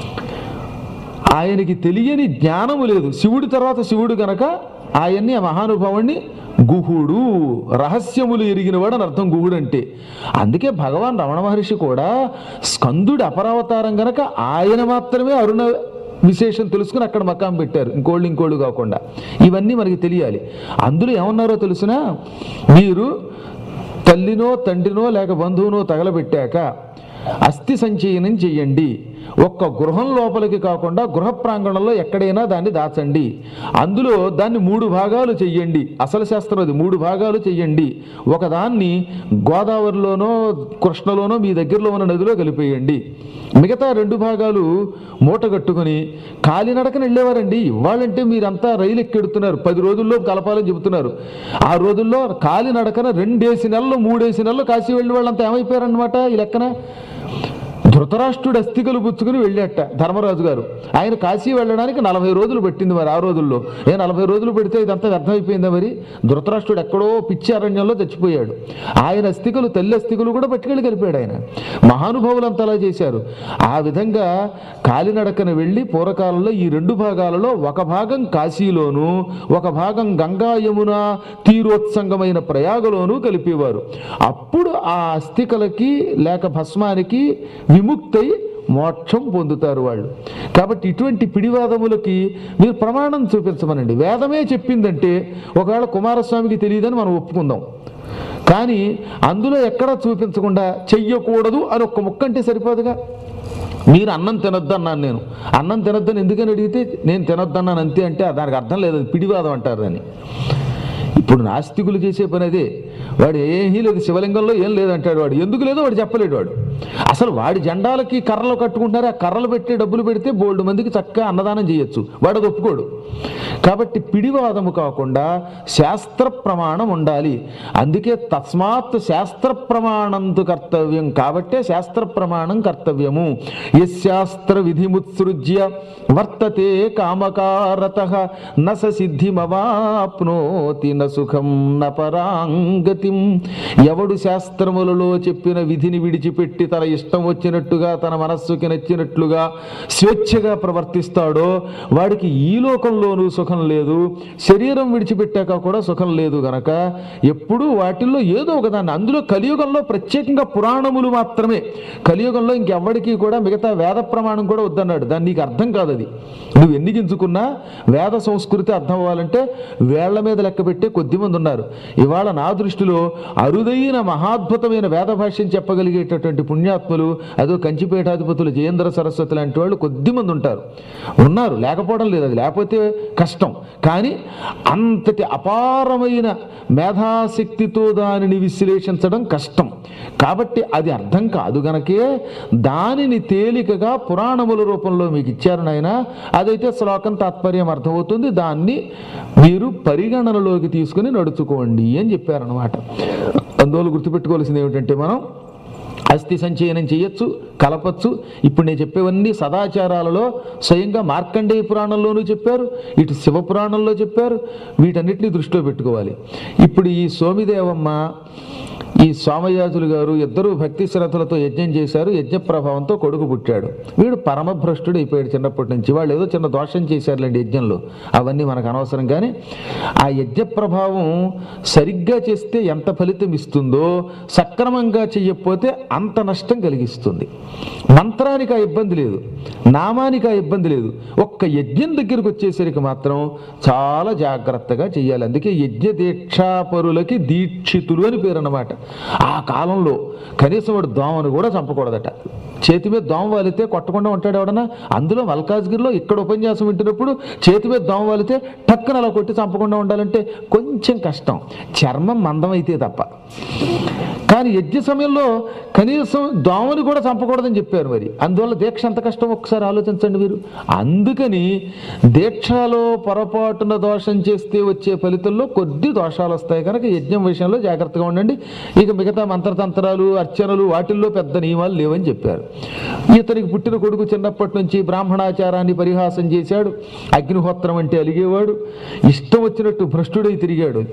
ఆయనకి తెలియని జ్ఞానము లేదు శివుడి తర్వాత శివుడు గనక ఆయన్ని ఆ మహానుభావుణ్ణి గుహుడు రహస్యములు ఎరిగినవాడు అని అర్థం గుహుడు అంటే అందుకే భగవాన్ రమణ మహర్షి కూడా స్కందుడి అపరావతారం గనక ఆయన మాత్రమే అరుణ విశేషం తెలుసుకుని అక్కడ మకాం పెట్టారు ఇంకోళ్ళు ఇంకోళ్ళు కాకుండా ఇవన్నీ మనకి తెలియాలి అందులో ఏమన్నారో తెలుసునా మీరు తల్లినో తండ్రినో లేక బంధువునో తగలబెట్టాక అస్థి సంచయనం చెయ్యండి ఒక్క గృహం లోపలికి కాకుండా గృహ ప్రాంగణంలో ఎక్కడైనా దాన్ని దాచండి అందులో దాన్ని మూడు భాగాలు చెయ్యండి అసలు శాస్త్రం అది మూడు భాగాలు చెయ్యండి ఒకదాన్ని గోదావరిలోనో కృష్ణలోనో మీ దగ్గరలో ఉన్న నదిలో కలిపేయండి మిగతా రెండు భాగాలు మూట కట్టుకుని కాలినడకన వెళ్ళేవారండి ఇవాళంటే మీరంతా రైలు ఎక్కెడుతున్నారు పది రోజుల్లో కలపాలని చెబుతున్నారు ఆ రోజుల్లో కాలినడకన రెండేసి నెలలు మూడేసి నెలలు కాశీ వెళ్ళి వాళ్ళంతా ఏమైపోయారనమాట ఈ లెక్కన ధృతరాష్ట్రుడు అస్థికలు పుచ్చుకుని వెళ్ళాట ధర్మరాజు గారు ఆయన కాశీ వెళ్ళడానికి నలభై రోజులు పట్టింది మరి ఆ రోజుల్లో ఏ నలభై రోజులు పెడితే ఇదంతా వ్యర్థమైపోయిందా మరి ధృతరాష్ట్రుడు ఎక్కడో పిచ్చి అరణ్యంలో చచ్చిపోయాడు ఆయన అస్థికలు తల్లి అస్థికలు కూడా పట్టుకెళ్ళి కలిపాడు ఆయన మహానుభావులు అంతా అలా చేశారు ఆ విధంగా కాలినడకన వెళ్ళి పూర్వకాలంలో ఈ రెండు భాగాలలో ఒక భాగం కాశీలోను ఒక భాగం గంగా యమున తీరోత్సంగమైన ప్రయాగలోను కలిపేవారు అప్పుడు ఆ అస్థికలకి లేక భస్మానికి విముక్తై మోక్షం పొందుతారు వాళ్ళు కాబట్టి ఇటువంటి పిడివాదములకి మీరు ప్రమాణం చూపించమనండి వేదమే చెప్పిందంటే ఒకవేళ కుమారస్వామికి తెలియదని మనం ఒప్పుకుందాం కానీ అందులో ఎక్కడా చూపించకుండా చెయ్యకూడదు అని ఒక్క ముక్క అంటే సరిపోదుగా మీరు అన్నం తినొద్దు అన్నాను నేను అన్నం తినొద్దని ఎందుకని అడిగితే నేను తినొద్దన్నాను అంతే అంటే దానికి అర్థం లేదు అది పిడివాదం అంటారు అని ఇప్పుడు నాస్తికులు చేసే పని అదే వాడు ఏమీ లేదు శివలింగంలో ఏం లేదంటాడు వాడు ఎందుకు లేదో వాడు చెప్పలేడు వాడు అసలు వాడి జెండాలకి కర్రలు కట్టుకుంటున్నారు ఆ కర్రలు పెట్టి డబ్బులు పెడితే బోల్డు మందికి చక్కగా అన్నదానం చేయొచ్చు వాడు అది ఒప్పుకోడు కాబట్టి పిడివాదము కాకుండా శాస్త్ర ప్రమాణం ఉండాలి అందుకే తస్మాత్ శాస్త్ర ప్రమాణంతు కర్తవ్యం కాబట్టే శాస్త్ర ప్రమాణం కర్తవ్యము యశాస్త్ర విధిముత్సృజ్య వర్తతే కామకారత నస సిద్ధిమవాప్నోతి న సుఖం న పరాంగతిం ఎవడు శాస్త్రములలో చెప్పిన విధిని విడిచిపెట్టి తన ఇష్టం వచ్చినట్టుగా తన మనస్సుకి నచ్చినట్లుగా స్వేచ్ఛగా ప్రవర్తిస్తాడో వాడికి ఈ లోకంలోనూ సుఖం లేదు శరీరం విడిచిపెట్టాక కూడా సుఖం లేదు గనక ఎప్పుడూ వాటిల్లో ఏదో ఒకదాన్ని అందులో కలియుగంలో ప్రత్యేకంగా పురాణములు మాత్రమే కలియుగంలో ఇంకెవ్వడికి కూడా మిగతా వేద ప్రమాణం కూడా వద్దన్నాడు దాన్ని నీకు అర్థం కాదు అది నువ్వు ఎన్ని గింజుకున్నా వేద సంస్కృతి అర్థం అవ్వాలంటే వేళ్ల మీద లెక్క పెట్టే కొద్ది మంది ఉన్నారు ఇవాళ నా దృష్టిలో అరుదైన మహాద్భుతమైన వేద భాష్యం చెప్పగలిగేటటువంటి పుణ్యాత్ములు అదో కంచిపేటాధిపతులు జయేంద్ర సరస్వతి లాంటి వాళ్ళు కొద్ది మంది ఉంటారు ఉన్నారు లేకపోవడం లేదు అది లేకపోతే కష్టం కానీ అంతటి అపారమైన మేధాశక్తితో దానిని విశ్లేషించడం కష్టం కాబట్టి అది అర్థం కాదు గనకే దానిని తేలికగా పురాణముల రూపంలో మీకు ఇచ్చారు నాయన అదైతే శ్లోకం తాత్పర్యం అర్థమవుతుంది దాన్ని మీరు పరిగణనలోకి తీసుకుని నడుచుకోండి అని చెప్పారనమాట అందువల్ల గుర్తుపెట్టుకోవాల్సింది ఏమిటంటే మనం అస్థి సంచయనం చేయొచ్చు కలపచ్చు ఇప్పుడు నేను చెప్పేవన్నీ సదాచారాలలో స్వయంగా మార్కండేయ పురాణంలోనూ చెప్పారు ఇటు శివ పురాణంలో చెప్పారు వీటన్నిటిని దృష్టిలో పెట్టుకోవాలి ఇప్పుడు ఈ సోమిదేవమ్మ ఈ సోమయాజులు గారు ఇద్దరూ భక్తి శ్రద్ధలతో యజ్ఞం చేశారు యజ్ఞ ప్రభావంతో కొడుకు పుట్టాడు వీడు పరమభ్రష్టుడు అయిపోయాడు చిన్నప్పటి నుంచి వాళ్ళు ఏదో చిన్న దోషం చేశారులేండి యజ్ఞంలో అవన్నీ మనకు అనవసరం కానీ ఆ యజ్ఞ ప్రభావం సరిగ్గా చేస్తే ఎంత ఫలితం ఇస్తుందో సక్రమంగా చెయ్యకపోతే అంత నష్టం కలిగిస్తుంది మంత్రానికి ఆ ఇబ్బంది లేదు నామానికి ఆ ఇబ్బంది లేదు ఒక్క యజ్ఞం దగ్గరికి వచ్చేసరికి మాత్రం చాలా జాగ్రత్తగా చెయ్యాలి అందుకే యజ్ఞ దీక్షాపరులకి దీక్షితులు అని పేరు అన్నమాట ఆ కాలంలో కనీసం వాడు దోమను కూడా చంపకూడదట చేతి మీద దోమ వాలితే కొట్టకుండా ఉంటాడు ఎవడన్నా అందులో మల్కాజ్గిరిలో ఇక్కడ ఉపన్యాసం వింటున్నప్పుడు చేతి మీద దోమ వాలితే టక్కన అలా కొట్టి చంపకుండా ఉండాలంటే కొంచెం కష్టం చర్మం మందం అయితే తప్ప కానీ యజ్ఞ సమయంలో కనీసం దోమని కూడా చంపకూడదని చెప్పారు మరి అందువల్ల దీక్ష ఎంత కష్టం ఒకసారి ఆలోచించండి మీరు అందుకని దీక్షలో పొరపాటున దోషం చేస్తే వచ్చే ఫలితంలో కొద్ది దోషాలు వస్తాయి కనుక యజ్ఞం విషయంలో జాగ్రత్తగా ఉండండి ఇక మిగతా మంత్రతంత్రాలు అర్చనలు వాటిల్లో పెద్ద నియమాలు లేవని చెప్పారు ఇతనికి పుట్టిన కొడుకు చిన్నప్పటి నుంచి బ్రాహ్మణాచారాన్ని పరిహాసం చేశాడు అగ్నిహోత్రం అంటే అలిగేవాడు ఇష్టం వచ్చినట్టు భ్రష్టుడై తిరిగాడు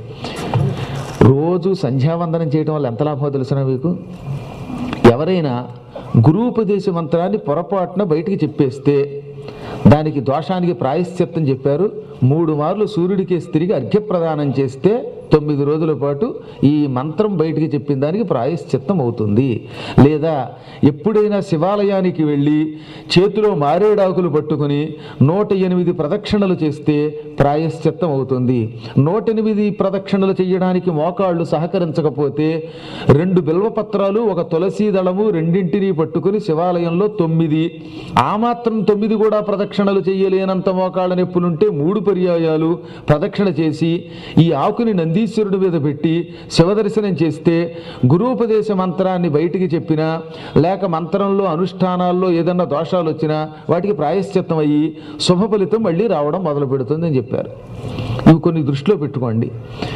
రోజు సంధ్యావందనం చేయడం వల్ల ఎంత లాభమో తెలుసిన మీకు ఎవరైనా గురూపదేశ మంత్రాన్ని పొరపాటున బయటికి చెప్పేస్తే దానికి దోషానికి ప్రాయశ్చిత్తం చెప్పారు మూడు మార్లు సూర్యుడికి తిరిగి అర్ఘ్యప్రదానం చేస్తే తొమ్మిది రోజుల పాటు ఈ మంత్రం బయటికి చెప్పిన దానికి ప్రాయశ్చిత్తం అవుతుంది లేదా ఎప్పుడైనా శివాలయానికి వెళ్ళి చేతిలో మారేడాకులు పట్టుకుని నూట ఎనిమిది ప్రదక్షిణలు చేస్తే ప్రాయశ్చిత్తం అవుతుంది నూట ఎనిమిది ప్రదక్షిణలు చేయడానికి మోకాళ్ళు సహకరించకపోతే రెండు బిల్వపత్రాలు ఒక తులసి దళము రెండింటినీ పట్టుకుని శివాలయంలో తొమ్మిది ఆ మాత్రం తొమ్మిది కూడా ప్రదక్షిణలు చేయలేనంత మోకాళ్ళ నొప్పులుంటే మూడు పర్యాయాలు ప్రదక్షిణ చేసి ఈ ఆకుని నందీశ్వరుడి మీద పెట్టి శివదర్శనం చేస్తే గురూపదేశ మంత్రాన్ని బయటికి చెప్పినా లేక మంత్రంలో అనుష్ఠానాల్లో ఏదన్నా దోషాలు వచ్చినా వాటికి ప్రాయశ్చిత్తం అయ్యి శుభ ఫలితం మళ్ళీ రావడం మొదలు పెడుతుంది అని చెప్పారు ఇవి కొన్ని దృష్టిలో పెట్టుకోండి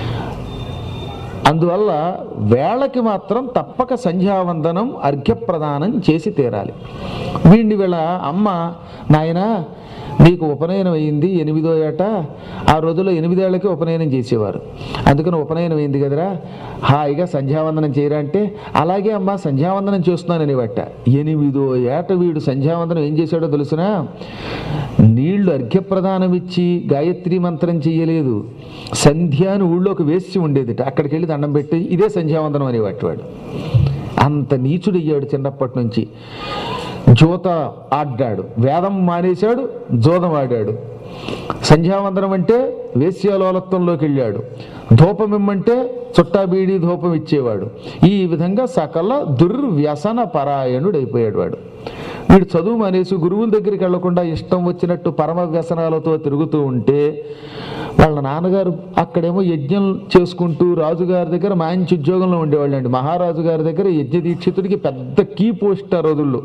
అందువల్ల వేళకి మాత్రం తప్పక సంధ్యావందనం అర్ఘ్యప్రదానం చేసి తీరాలి వీడిని వీళ్ళ అమ్మ నాయన నీకు ఉపనయనం అయింది ఎనిమిదో ఏట ఆ రోజుల్లో ఎనిమిదేళ్లకి ఉపనయనం చేసేవారు అందుకని ఉపనయనం అయింది కదరా హాయిగా సంధ్యావందనం చేయరా అంటే అలాగే అమ్మ సంధ్యావందనం చేస్తున్నానని బట్ట ఎనిమిదో ఏట వీడు సంధ్యావందనం ఏం చేశాడో తెలుసునా నీళ్లు అర్ఘ్యప్రదానం ఇచ్చి గాయత్రి మంత్రం చెయ్యలేదు సంధ్య అని ఊళ్ళోకి వేసి ఉండేదిట అక్కడికి వెళ్ళి దండం పెట్టి ఇదే సంధ్యావందనం అనేవాటి వాడు అంత నీచుడయ్యాడు చిన్నప్పటి నుంచి జోత ఆడ్డాడు వేదం మానేశాడు జోదం ఆడాడు సంధ్యావందనం అంటే వేశ్యాలోలత్వంలోకి వెళ్ళాడు ధూపం ఇమ్మంటే చుట్టా బీడి ధూపం ఇచ్చేవాడు ఈ విధంగా సకల దుర్వ్యసన పరాయణుడు అయిపోయాడు వాడు వీడు చదువు మానేసి గురువుల దగ్గరికి వెళ్లకుండా ఇష్టం వచ్చినట్టు పరమ వ్యసనాలతో తిరుగుతూ ఉంటే వాళ్ళ నాన్నగారు అక్కడేమో యజ్ఞం చేసుకుంటూ రాజుగారి దగ్గర మంచి ఉద్యోగంలో ఉండేవాళ్ళండి మహారాజు గారి దగ్గర యజ్ఞ దీక్షితుడికి పెద్ద కీ పోస్ట్ ఆ రోజుల్లో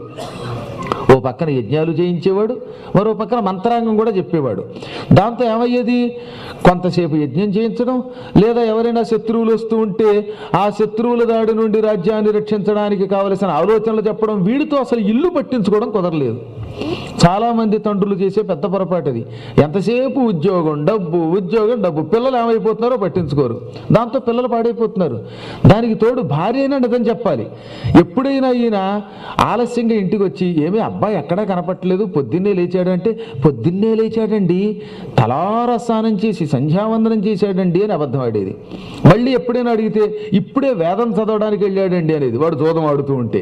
ఓ పక్కన యజ్ఞాలు చేయించేవాడు మరో పక్కన మంత్రాంగం కూడా చెప్పేవాడు దాంతో ఏమయ్యేది కొంతసేపు యజ్ఞం చేయించడం లేదా ఎవరైనా శత్రువులు వస్తూ ఉంటే ఆ శత్రువుల దాడి నుండి రాజ్యాన్ని రక్షించడానికి కావలసిన ఆలోచనలు చెప్పడం వీడితో అసలు ఇల్లు పట్టించుకోవడం కుదరలేదు చాలా మంది తండ్రులు చేసే పెద్ద పొరపాటు అది ఎంతసేపు ఉద్యోగం డబ్బు ఉద్యోగం డబ్బు పిల్లలు ఏమైపోతున్నారో పట్టించుకోరు దాంతో పిల్లలు పాడైపోతున్నారు దానికి తోడు భార్య అయినా నిజం చెప్పాలి ఎప్పుడైనా ఈయన ఆలస్యంగా ఇంటికి వచ్చి ఏమీ అబ్బాయి ఎక్కడా కనపట్లేదు పొద్దున్నే లేచాడు అంటే పొద్దున్నే లేచాడండి తలార స్నానం చేసి సంధ్యావందనం చేశాడండి అని అబద్ధం ఆడేది మళ్ళీ ఎప్పుడైనా అడిగితే ఇప్పుడే వేదం చదవడానికి వెళ్ళాడండి అనేది వాడు జోదం ఆడుతూ ఉంటే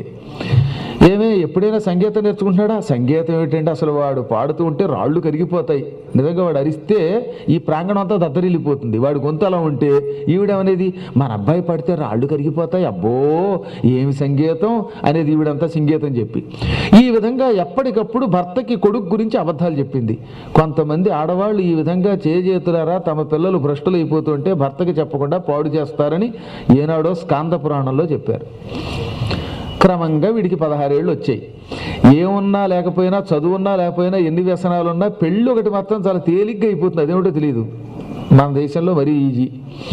ఏమే ఎప్పుడైనా సంగీతం నేర్చుకుంటున్నాడా సంగీతం ఏమిటంటే అసలు వాడు పాడుతూ ఉంటే రాళ్ళు కరిగిపోతాయి నిజంగా వాడు అరిస్తే ఈ ప్రాంగణం అంతా దద్దరిల్లిపోతుంది వాడి గొంతు అలా ఉంటే ఈవిడేమనేది మన అబ్బాయి పాడితే రాళ్ళు కరిగిపోతాయి అబ్బో ఏమి సంగీతం అనేది ఈవిడంతా సంగీతం చెప్పి ఈ విధంగా ఎప్పటికప్పుడు భర్తకి కొడుకు గురించి అబద్ధాలు చెప్పింది కొంతమంది ఆడవాళ్ళు ఈ విధంగా చేజేతులారా తమ పిల్లలు భ్రష్టులు అయిపోతుంటే భర్తకి చెప్పకుండా పాడు చేస్తారని ఏనాడో స్కాంద పురాణంలో చెప్పారు క్రమంగా వీడికి పదహారేళ్ళు వచ్చాయి ఏమున్నా లేకపోయినా చదువున్నా లేకపోయినా ఎన్ని వ్యసనాలున్నా పెళ్ళి ఒకటి మాత్రం చాలా తేలిగ్గా అయిపోతుంది అదేమిటో తెలియదు మన దేశంలో మరీ ఈజీ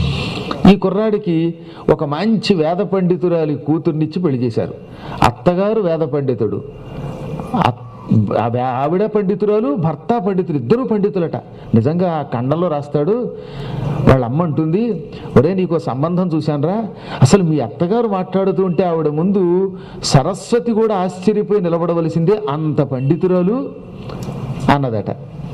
ఈ కుర్రాడికి ఒక మంచి వేద పండితురాలి కూతుర్నిచ్చి పెళ్లి చేశారు అత్తగారు వేద పండితుడు అత్- ఆవి- ఆవిడ పండితురాలు భర్త పండితులు ఇద్దరు పండితులట నిజంగా ఆ ఖండంలో రాస్తాడు వాళ్ళ అమ్మ అంటుంది ఒరే నీకు సంబంధం చూశానురా అసలు మీ అత్తగారు మాట్లాడుతూ ఉంటే ఆవిడ ముందు సరస్వతి కూడా ఆశ్చర్యపోయి నిలబడవలసిందే అంత పండితురాలు అన్నదట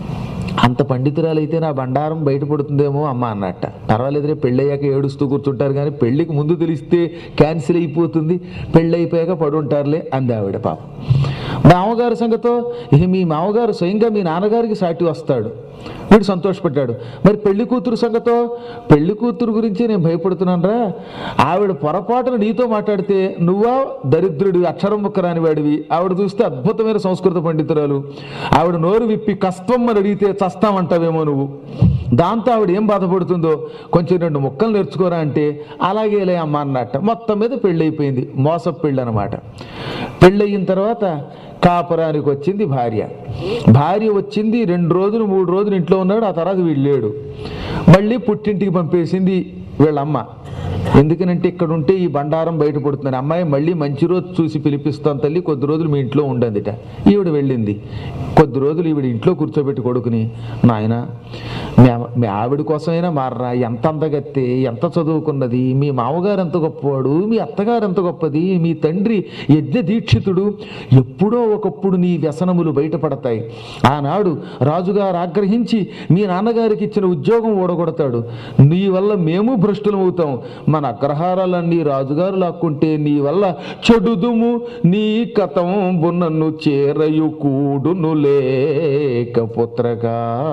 అంత పండితురాలైతే నా బండారం బయటపడుతుందేమో అమ్మ అన్నట్ట పర్వాలేదురే పెళ్ళయ్యాక ఏడుస్తూ కూర్చుంటారు కానీ పెళ్ళికి ముందు తెలిస్తే క్యాన్సిల్ అయిపోతుంది పెళ్ళి అయిపోయాక పడుంటారులే అంది ఆవిడ పాపం మా మామగారి సంగతో ఇక మీ మామగారు స్వయంగా మీ నాన్నగారికి సాటి వస్తాడు వీడు సంతోషపడ్డాడు మరి పెళ్లి కూతురు సంగతో పెళ్లి కూతురు గురించి నేను భయపడుతున్నానరా ఆవిడ పొరపాటున నీతో మాట్లాడితే నువ్వా దరిద్రుడి అక్షరం ముక్క రాని వాడివి ఆవిడ చూస్తే అద్భుతమైన సంస్కృత పండితురాలు ఆవిడ నోరు విప్పి కష్టం అని అడిగితే చస్తామంటావేమో నువ్వు దాంతో ఆవిడ ఏం బాధపడుతుందో కొంచెం రెండు ముక్కలు నేర్చుకోరా అంటే అలాగేలే అమ్మ అన్నట్ట మొత్తం మీద పెళ్ళి అయిపోయింది మోసపు పెళ్ళి అనమాట పెళ్ళయిన తర్వాత కాపురానికి వచ్చింది భార్య భార్య వచ్చింది రెండు రోజులు మూడు రోజులు ఇంట్లో ఉన్నాడు ఆ తర్వాత వీడు లేడు మళ్ళీ పుట్టింటికి పంపేసింది వీళ్ళమ్మ ఎందుకనంటే ఇక్కడ ఉంటే ఈ బండారం బయటపడుతుంది అమ్మాయి మళ్ళీ మంచి రోజు చూసి పిలిపిస్తాను తల్లి కొద్ది రోజులు మీ ఇంట్లో ఉండందిట ఈవిడ వెళ్ళింది కొద్ది రోజులు ఈవిడ ఇంట్లో కూర్చోబెట్టి కొడుకుని నాయన మీ అమ్మ- మీ ఆవిడ కోసమైనా మారరా ఎంత అందగత్తే ఎంత చదువుకున్నది మీ మామగారు ఎంత గొప్పవాడు మీ అత్తగారు ఎంత గొప్పది మీ తండ్రి యజ్ఞ దీక్షితుడు ఎప్పుడో ఒకప్పుడు నీ వ్యసనములు బయటపడతాయి ఆనాడు రాజుగారు ఆగ్రహించి మీ నాన్నగారికి ఇచ్చిన ఉద్యోగం ఓడగొడతాడు నీ వల్ల మేము భ్రష్టులమవుతాం మన అగ్రహారాలన్నీ రాజుగారు లాక్కుంటే నీ వల్ల చెడుదుము నీ కథం బున్నను చేరయు కూడును లేక పుత్రగా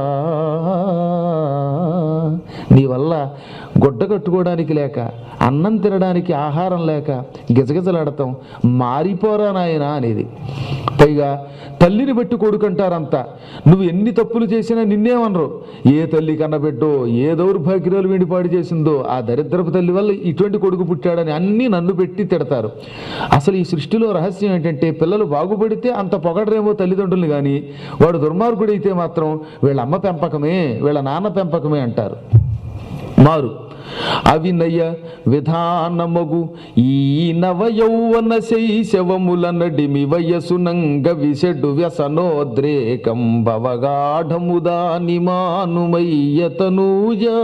నీ వల్ల గుడ్డ కట్టుకోవడానికి లేక అన్నం తినడానికి ఆహారం లేక గిజగిజలాడతాం మారిపోరా నాయనా అనేది పైగా తల్లిని బట్టి కొడుకంటారంతా నువ్వు ఎన్ని తప్పులు చేసినా నిన్నేమనరు ఏ తల్లి కన్నబెట్టో ఏ దౌర్భాగ్యాలు వీడి పాడు చేసిందో ఆ దరిద్రపు తల్లి వల్ల ఇటువంటి కొడుకు పుట్టాడని అన్నీ నన్ను పెట్టి తిడతారు అసలు ఈ సృష్టిలో రహస్యం ఏంటంటే పిల్లలు బాగుపడితే అంత పొగడరేమో తల్లిదండ్రులు కానీ వాడు దుర్మార్గుడైతే మాత్రం వీళ్ళ అమ్మ పెంపకమే వీళ్ళ నాన్న పెంపకమే అంటారు మారు అవినయ విధానమగు ఈ నవ యౌవన శైశవముల నడిమి వయసునంగ విసెడు వ్యసనోద్రేకం భవగాఢముదాని మానుమయ్యతనూజా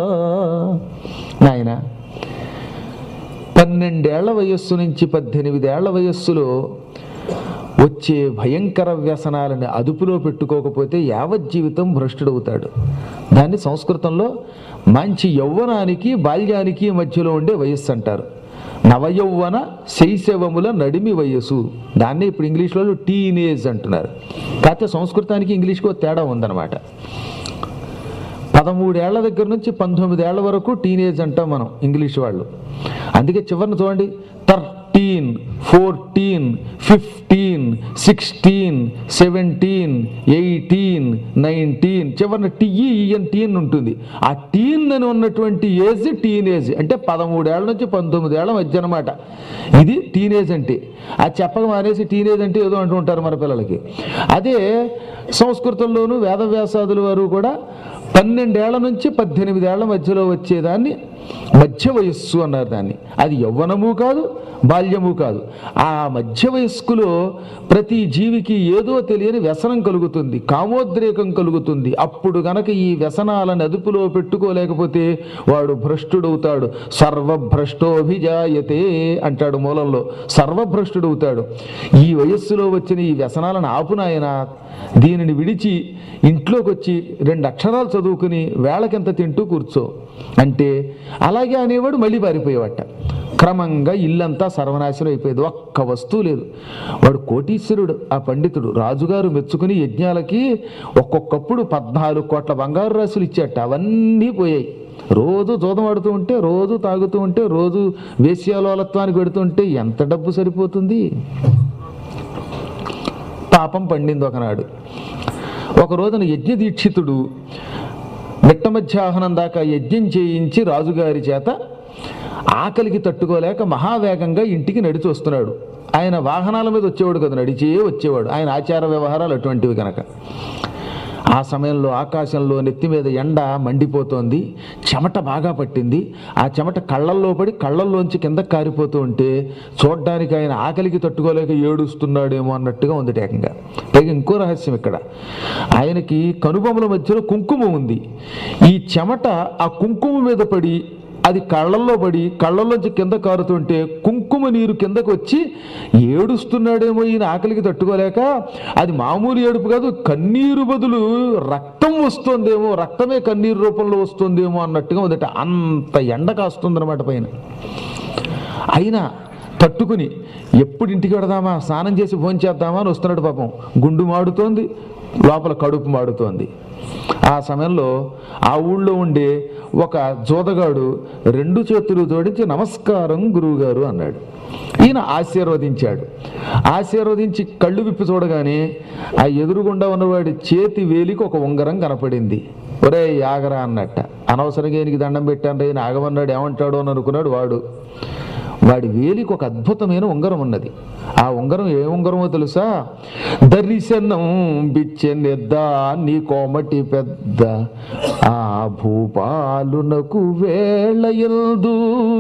నాయన పన్నెండేళ్ల వయస్సు నుంచి పద్దెనిమిదేళ్ల వయస్సులో వచ్చే భయంకర వ్యసనాలని అదుపులో పెట్టుకోకపోతే యావజ్జీవితం భ్రష్టుడవుతాడు దాన్ని సంస్కృతంలో మంచి యౌవనానికి బాల్యానికి మధ్యలో ఉండే వయస్సు అంటారు నవయౌవన శైశవముల నడిమి వయస్సు దాన్ని ఇప్పుడు ఇంగ్లీష్లో టీనేజ్ అంటున్నారు కాకపోతే సంస్కృతానికి ఇంగ్లీష్కి ఒక తేడా ఉందన్నమాట పదమూడేళ్ల దగ్గర నుంచి పంతొమ్మిదేళ్ల వరకు టీనేజ్ అంటాం మనం ఇంగ్లీష్ వాళ్ళు అందుకే చివరిని చూడండి thirty thirteen fourteen fifteen sixteen seventeen eighteen nineteen చివరిన టీఈఎన్ టీన్ ఉంటుంది ఆ టీన్ అని ఉన్నటువంటి ఏజ్ టీనేజ్ అంటే పదమూడేళ్ల నుంచి పంతొమ్మిది ఏళ్ల మధ్య అనమాట ఇది టీనేజ్ అంటే అది చెప్పక మానేసి టీనేజ్ అంటే ఏదో అంటూ ఉంటారు మన పిల్లలకి అదే సంస్కృతంలోను వేదవ్యాసాదుల వారు కూడా పన్నెండేళ్ల నుంచి పద్దెనిమిదేళ్ల మధ్యలో వచ్చేదాన్ని మధ్య వయస్సు అన్నారు దాన్ని అది యవ్వనము కాదు బాల్యము కాదు ఆ మధ్య వయస్కులో ప్రతి జీవికి ఏదో తెలియని వ్యసనం కలుగుతుంది కామోద్రేకం కలుగుతుంది అప్పుడు గనక ఈ వ్యసనాలను అదుపులో పెట్టుకోలేకపోతే వాడు భ్రష్టుడవుతాడు సర్వభ్రష్టోభిజాయతే అంటాడు మూలంలో సర్వభ్రష్టుడవుతాడు ఈ వయస్సులో వచ్చిన ఈ వ్యసనాలను ఆపునాయన దీనిని విడిచి ఇంట్లోకి వచ్చి రెండు అక్షరాలు చదువుకుని వేళకింత తింటూ కూర్చో అంటే అలాగే అనేవాడు మళ్ళీ పారిపోయేవాట క్రమంగా ఇల్లంతా సర్వనాశనం అయిపోయేది ఒక్క వస్తువు లేదు వాడు కోటీశ్వరుడు ఆ పండితుడు రాజుగారు మెచ్చుకుని యజ్ఞాలకి ఒక్కొక్కప్పుడు పద్నాలుగు కోట్ల బంగారు రాశులు ఇచ్చాట అవన్నీ పోయాయి రోజు జోదం ఆడుతూ ఉంటే రోజు తాగుతూ ఉంటే రోజు వేశ్యాలోలత్వానికి పెడుతుంటే ఎంత డబ్బు సరిపోతుంది పాపం పండింది ఒకనాడు ఒక రోజున యజ్ఞ దీక్షితుడు మిట్ట మధ్యాహ్నం దాకా యజ్ఞం చేయించి రాజుగారి చేత ఆకలికి తట్టుకోలేక మహావేగంగా ఇంటికి నడిచి వస్తున్నాడు ఆయన వాహనాల మీద వచ్చేవాడు కదా నడిచే వచ్చేవాడు ఆయన ఆచార వ్యవహారాలు అటువంటివి కనుక ఆ సమయంలో ఆకాశంలో నెత్తి మీద ఎండ మండిపోతోంది చెమట బాగా పట్టింది ఆ చెమట కళ్ళల్లో పడి కళ్ళల్లోంచి కింద కారిపోతూ ఉంటే చూడ్డానికి ఆయన ఆకలికి తట్టుకోలేక ఏడుస్తున్నాడేమో అన్నట్టుగా ఉంది ఏకంగా పైగా ఇంకో రహస్యం ఇక్కడ ఆయనకి కనుబొమ్మల మధ్యలో కుంకుమ ఉంది ఈ చెమట ఆ కుంకుమ మీద పడి అది కళ్ళల్లో పడి కళ్ళల్లోంచి కింద కారుతుంటే కుంకుమ నీరు కిందకు వచ్చి ఏడుస్తున్నాడేమో ఈయన ఆకలికి తట్టుకోలేక అది మామూలు ఏడుపు కాదు కన్నీరు బదులు రక్తం వస్తుందేమో రక్తమే కన్నీరు రూపంలో వస్తుందేమో అన్నట్టుగా ఉందట అంత ఎండ కాస్తుందన్నమాట పైన అయినా తట్టుకుని ఎప్పుడు ఇంటికి వెడదామా స్నానం చేసి భోజనం చేద్దామా అని వస్తున్నాడు పాపం గుండు మాడుతోంది లోపల కడుపు మాడుతోంది ఆ సమయంలో ఆ ఊళ్ళో ఉండే ఒక జోదగాడు రెండు చేతులు జోడించి నమస్కారం గురువుగారు అన్నాడు ఈయన ఆశీర్వదించాడు ఆశీర్వదించి కళ్ళు విప్పి చూడగానే ఆ ఎదురుగుండా ఉన్నవాడి చేతి వేలికి ఒక ఉంగరం కనపడింది ఒరే ఆగరా అన్నట్ట అనవసరంగా ఈయనకి దండం పెట్టాను ఈయన ఆగమన్నాడు ఏమంటాడో అని అనుకున్నాడు వాడు వాడి వేలికి ఒక అద్భుతమైన ఉంగరం ఉన్నది ఆ ఉంగరం ఏ ఉంగరమో తెలుసా దర్శనం బిచ్చెనెద్దా నీ కోమటి పెద్ద ఆ భూపాలునకు వేళయల్దు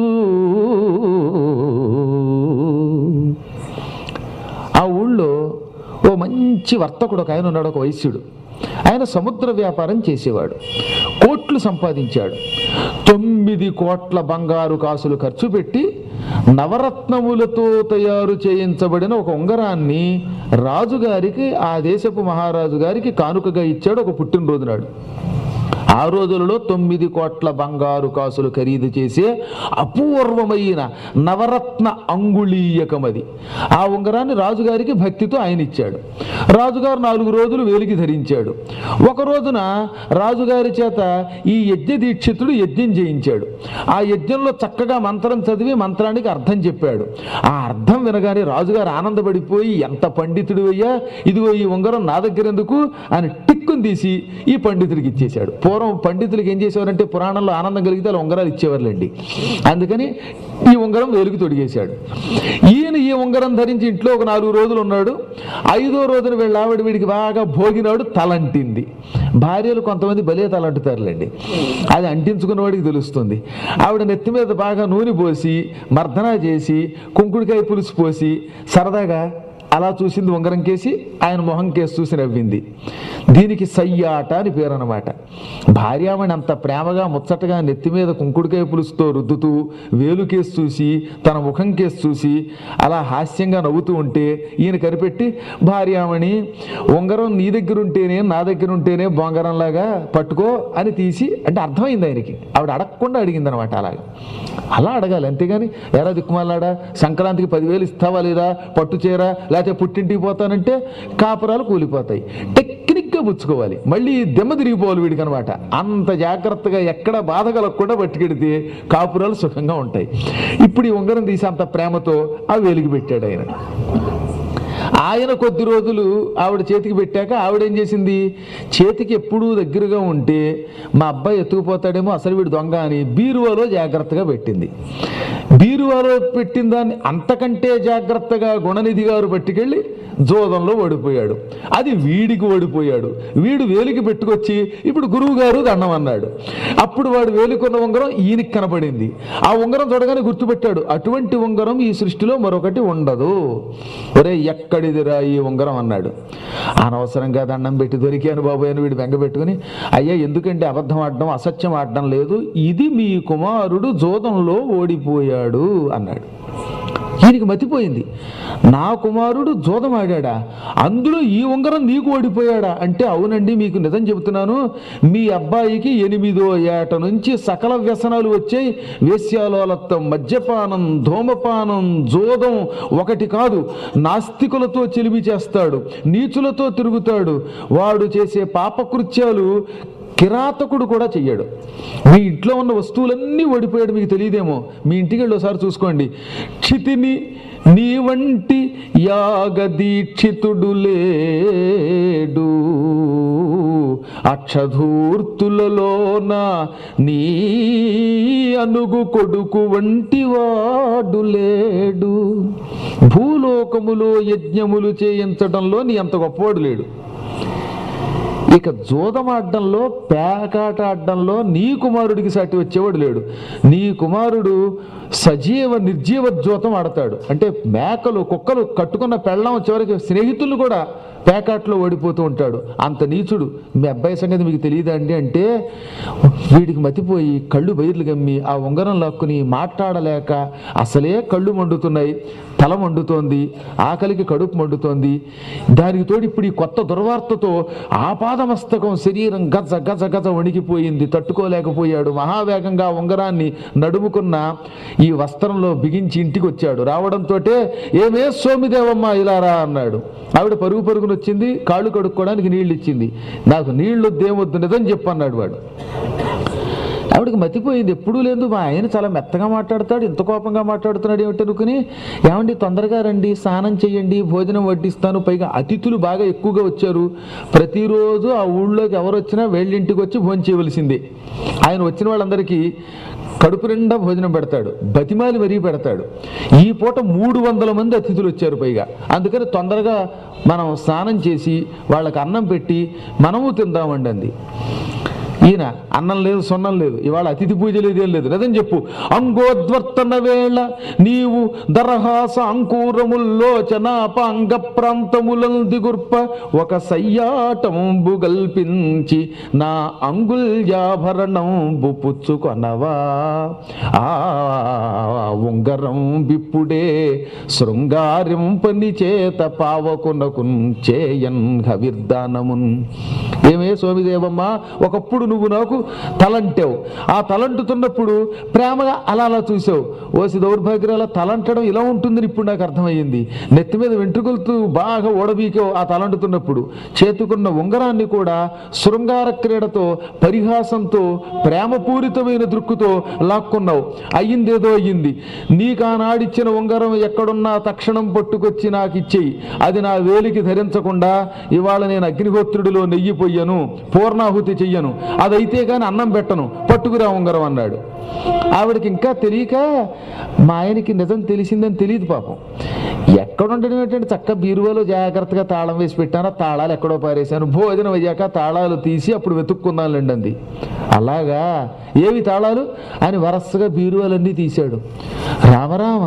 ఆ ఊళ్ళో ఓ మంచి వర్తకుడు ఒక ఆయన ఉన్నాడు ఒక వైశ్యుడు ఆయన సముద్ర వ్యాపారం చేసేవాడు కోట్లు సంపాదించాడు తొమ్మిది కోట్ల బంగారు కాసులు ఖర్చు పెట్టి నవరత్నములతో తయారు చేయించబడిన ఒక ఉంగరాన్ని రాజుగారికి ఆ దేశపు మహారాజు గారికి కానుకగా ఇచ్చాడు ఒక పుట్టినరోజు నాడు ఆ రోజులలో తొమ్మిది కోట్ల బంగారు కాసులు ఖరీదు చేసే అపూర్వమైన నవరత్న అంగుళీయకమది ఆ ఉంగరాన్ని రాజుగారికి భక్తితో ఆయన ఇచ్చాడు రాజుగారు నాలుగు రోజులు వేలికి ధరించాడు ఒక రోజున రాజుగారి చేత ఈ యజ్ఞ దీక్షితుడు యజ్ఞం చేయించాడు ఆ యజ్ఞంలో చక్కగా మంత్రం చదివి మంత్రానికి అర్థం చెప్పాడు ఆ అర్థం వినగానే రాజుగారు ఆనందపడిపోయి ఎంత పండితుడు అయ్యా ఇదిగో ఈ ఉంగరం నా దగ్గర ఎందుకు అని టిక్కుని తీసి ఈ పండితుడికి ఇచ్చేశాడు పూర్వం పండితులకి ఏం చేసేవారంటే పురాణంలో ఆనందం కలిగితే అలా ఉంగరాలు ఇచ్చేవారులేండి అందుకని ఈ ఉంగరం వేలుకు తొడిగేశాడు ఈయన ఈ ఉంగరం ధరించి ఇంట్లో ఒక నాలుగు రోజులు ఉన్నాడు ఐదో రోజున వీళ్ళ ఆవిడ వీడికి బాగా భోగినాడు తలంటింది భార్యలు కొంతమంది బలే తలంటుతారులేండి అది అంటించుకున్న వాడికి తెలుస్తుంది ఆవిడ నెత్తి మీద బాగా నూనె పోసి మర్దనా చేసి కుంకుడికాయ పులుసు పోసి సరదాగా అలా చూసింది ఉంగరం కేసి ఆయన మొహం కేసి చూసి నవ్వింది దీనికి సయ్యాట అని పేరు అనమాట భార్యామణి అంత ప్రేమగా ముచ్చటగా నెత్తి మీద కుంకుడికాయ పులుసుతో రుద్దుతూ వేలు కేసి చూసి తన ముఖం కేసి చూసి అలా హాస్యంగా నవ్వుతూ ఉంటే ఈయన కనిపెట్టి భార్యామణి ఉంగరం నీ దగ్గర ఉంటేనే నా దగ్గర ఉంటేనే బొంగరంలాగా పట్టుకో అని తీసి అంటే అర్థమైంది ఆయనకి ఆవిడ అడగకుండా అడిగింది అనమాట అలాగా అలా అడగాలి అంతేగాని ఎరా దిక్కుమాలాడా సంక్రాంతికి పదివేలు ఇస్తావా లేదా పట్టు చీర లేకపోతే పుట్టింటికి పోతానంటే కాపురాలు కూలిపోతాయి టెక్నిక్ తేలిగ్గా పుచ్చుకోవాలి మళ్ళీ దెమ్మ తిరిగిపోవాలి వీడికి అనమాట అంత జాగ్రత్తగా ఎక్కడ బాధ కలగకుండా పట్టుకెడితే కాపురాలు సుఖంగా ఉంటాయి ఇప్పుడు ఈ ఉంగరం తీసి అంత ప్రేమతో ఆ వెలిగి పెట్టాడు ఆయన ఆయన కొద్ది రోజులు ఆవిడ చేతికి పెట్టాక ఆవిడ ఏం చేసింది చేతికి ఎప్పుడూ దగ్గరగా ఉంటే మా అబ్బాయి ఎత్తుకుపోతాడేమో అసలు వీడు దొంగ అని బీరువాలో జాగ్రత్తగా పెట్టింది బీరువాలో పెట్టిన దాన్ని అంతకంటే జాగ్రత్తగా గుణనిధి గారు పట్టుకెళ్ళి జోదంలో ఓడిపోయాడు అది వీడికి ఓడిపోయాడు వీడు వేలికి పెట్టుకొచ్చి ఇప్పుడు గురువు గారు దండం అన్నాడు అప్పుడు వాడు వేలికొన్న ఉంగరం ఈయనకి కనపడింది ఆ ఉంగరం చూడగానే గుర్తుపెట్టాడు అటువంటి ఉంగరం ఈ సృష్టిలో మరొకటి ఉండదు ఒరే ఎక్కడిదిరా ఈ ఉంగరం అన్నాడు అనవసరంగా దండం పెట్టి దొరికాను బాబు అని వీడు బెంగ పెట్టుకుని అయ్యా ఎందుకంటే అబద్ధం ఆడడం అసత్యం ఆడడం లేదు ఇది మీ కుమారుడు జోదంలో ఓడిపోయాడు అన్నాడు ఈయనకి మతిపోయింది నా కుమారుడు జోదం ఆడాడా అందులో ఈ ఉంగరం నీకు ఓడిపోయాడా అంటే అవునండి మీకు నిజం చెబుతున్నాను మీ అబ్బాయికి ఎనిమిదో ఏట నుంచి సకల వ్యసనాలు వచ్చాయి వేశ్యాలోలత్వం మద్యపానం ధూమపానం జోదం ఒకటి కాదు నాస్తికులతో చెలిమి చేస్తాడు నీచులతో తిరుగుతాడు వాడు చేసే పాపకృత్యాలు కిరాతకుడు కూడా చెయ్యాడు మీ ఇంట్లో ఉన్న వస్తువులన్నీ ఓడిపోయాడు మీకు తెలియదేమో మీ ఇంటికి వెళ్ళి ఒకసారి చూసుకోండి క్షితిని నీ వంటి యాగదీక్షితుడు లేడు అక్షధూర్తులలోన నీ అనుగు కొడుకు వంటి వాడు లేడు భూలోకములో యజ్ఞములు చేయించడంలో నీ అంత గొప్పవాడు లేడు ఇక జూదమాడడంలో పేకాట ఆడడంలో నీ కుమారుడికి సాటి వచ్చేవాడు లేడు నీ కుమారుడు సజీవ నిర్జీవ జూతం ఆడతాడు అంటే మేకలు కుక్కలు కట్టుకున్న పెళ్ళం చివరికి స్నేహితులు కూడా పేకాట్లో ఓడిపోతూ ఉంటాడు అంత నీచుడు మీ అబ్బాయి సంగతి మీకు తెలియదా అండి అంటే వీడికి మతిపోయి కళ్ళు బయర్లు గమ్మి ఆ ఉంగరం లాక్కుని మాట్లాడలేక అసలే కళ్ళు మండుతున్నాయి తల మండుతోంది ఆకలికి కడుపు మండుతోంది దానికి తోడు ఇప్పుడు ఈ కొత్త దుర్వార్తతో ఆపాదమస్తకం శరీరం గజ గజ గజ వణికిపోయింది తట్టుకోలేకపోయాడు మహావేగంగా ఉంగరాన్ని నడుముకున్న ఈ వస్త్రంలో బిగించి ఇంటికి వచ్చాడు రావడంతో ఏమే సోమిదేవమ్మ ఇలా రా అన్నాడు ఆవిడ పరుగు పరుగున వచ్చింది కాళ్ళు కడుక్కోవడానికి నీళ్ళు ఇచ్చింది నాకు నీళ్ళు వద్దేమొద్దు నిజం చెప్పన్నాడు వాడు ఆవిడకి మతిపోయింది ఎప్పుడూ లేదు మా ఆయన చాలా మెత్తగా మాట్లాడతాడు ఇంత కోపంగా మాట్లాడుతున్నాడు ఏమిటి అనుకుని ఏమండి తొందరగా రండి స్నానం చేయండి భోజనం వడ్డిస్తాను పైగా అతిథులు బాగా ఎక్కువగా వచ్చారు ప్రతిరోజు ఆ ఊళ్ళోకి ఎవరు వచ్చినా వేళ్ళింటికి వచ్చి భోజనం చేయవలసిందే ఆయన వచ్చిన వాళ్ళందరికీ కడుపు నిండా భోజనం పెడతాడు బతిమాలి మరీ పెడతాడు ఈ పూట మూడు వందల మంది అతిథులు వచ్చారు పైగా అందుకని తొందరగా మనం స్నానం చేసి వాళ్ళకి అన్నం పెట్టి మనము తిందామండి అంది ఈయన అన్నం లేదు సొన్నం లేదు ఇవాళ అతిథి పూజ లేదు ఏం లేదు నిజం చెప్పు అంగోద్వర్తన వేళ నీవు దరహాస అంకూరముల్లోచనాపాంగ ప్రాంతములం దిగుర్ప ఒక సయ్యాటంబు గల్పించి నా అంగుల్యాభరణంబు పుచ్చుకొనవా ఆ ఉంగరం బిప్పుడే శృంగారం పని చేత పావకునకున్ చేయన్ హవిర్దానమున్ ఏమే సోమిదేవమ్మ ఒకప్పుడు నువ్వు నాకు తలంటావు ఆ తలంటుతున్నప్పుడు ప్రేమగా అలా అలా చూసావు ఓసి దౌర్భాగ్యాల తలంటడం ఇలా ఉంటుందని ఇప్పుడు నాకు అర్థమయ్యింది నెత్తి మీద వెంట్రుకలతో బాగా ఓడబీకావు ఆ తలంటుతున్నప్పుడు చేతుకున్న ఉంగరాన్ని కూడా శృంగార క్రీడతో పరిహాసంతో ప్రేమపూరితమైన దృక్కుతో లాక్కున్నావు అయ్యిందేదో అయ్యింది నీకు ఆనాడిచ్చిన ఉంగరం ఎక్కడున్నా తక్షణం పట్టుకొచ్చి నాకు ఇచ్చేయి అది నా వేలికి ధరించకుండా ఇవాళ నేను అగ్నిహోత్రుడిలో నెయ్యి పొయ్యను పూర్ణాహుతి చెయ్యను అదైతే కానీ అన్నం పెట్టను పట్టుకురా ఉంగరం అన్నాడు ఆవిడకి ఇంకా తెలియక మా ఆయనకి నిజం తెలిసిందని తెలియదు పాపం ఎక్కడ ఉండడం ఏంటంటే చక్క బీరువాలో జాగ్రత్తగా తాళం వేసి పెట్టాను ఆ తాళాలు ఎక్కడో పారేశాను భోజనం అయ్యాక తాళాలు తీసి అప్పుడు వెతుక్కుందాంలేండి అంది అలాగా ఏవి తాళాలు అని వరసగా బీరువాలన్నీ తీశాడు రామరామ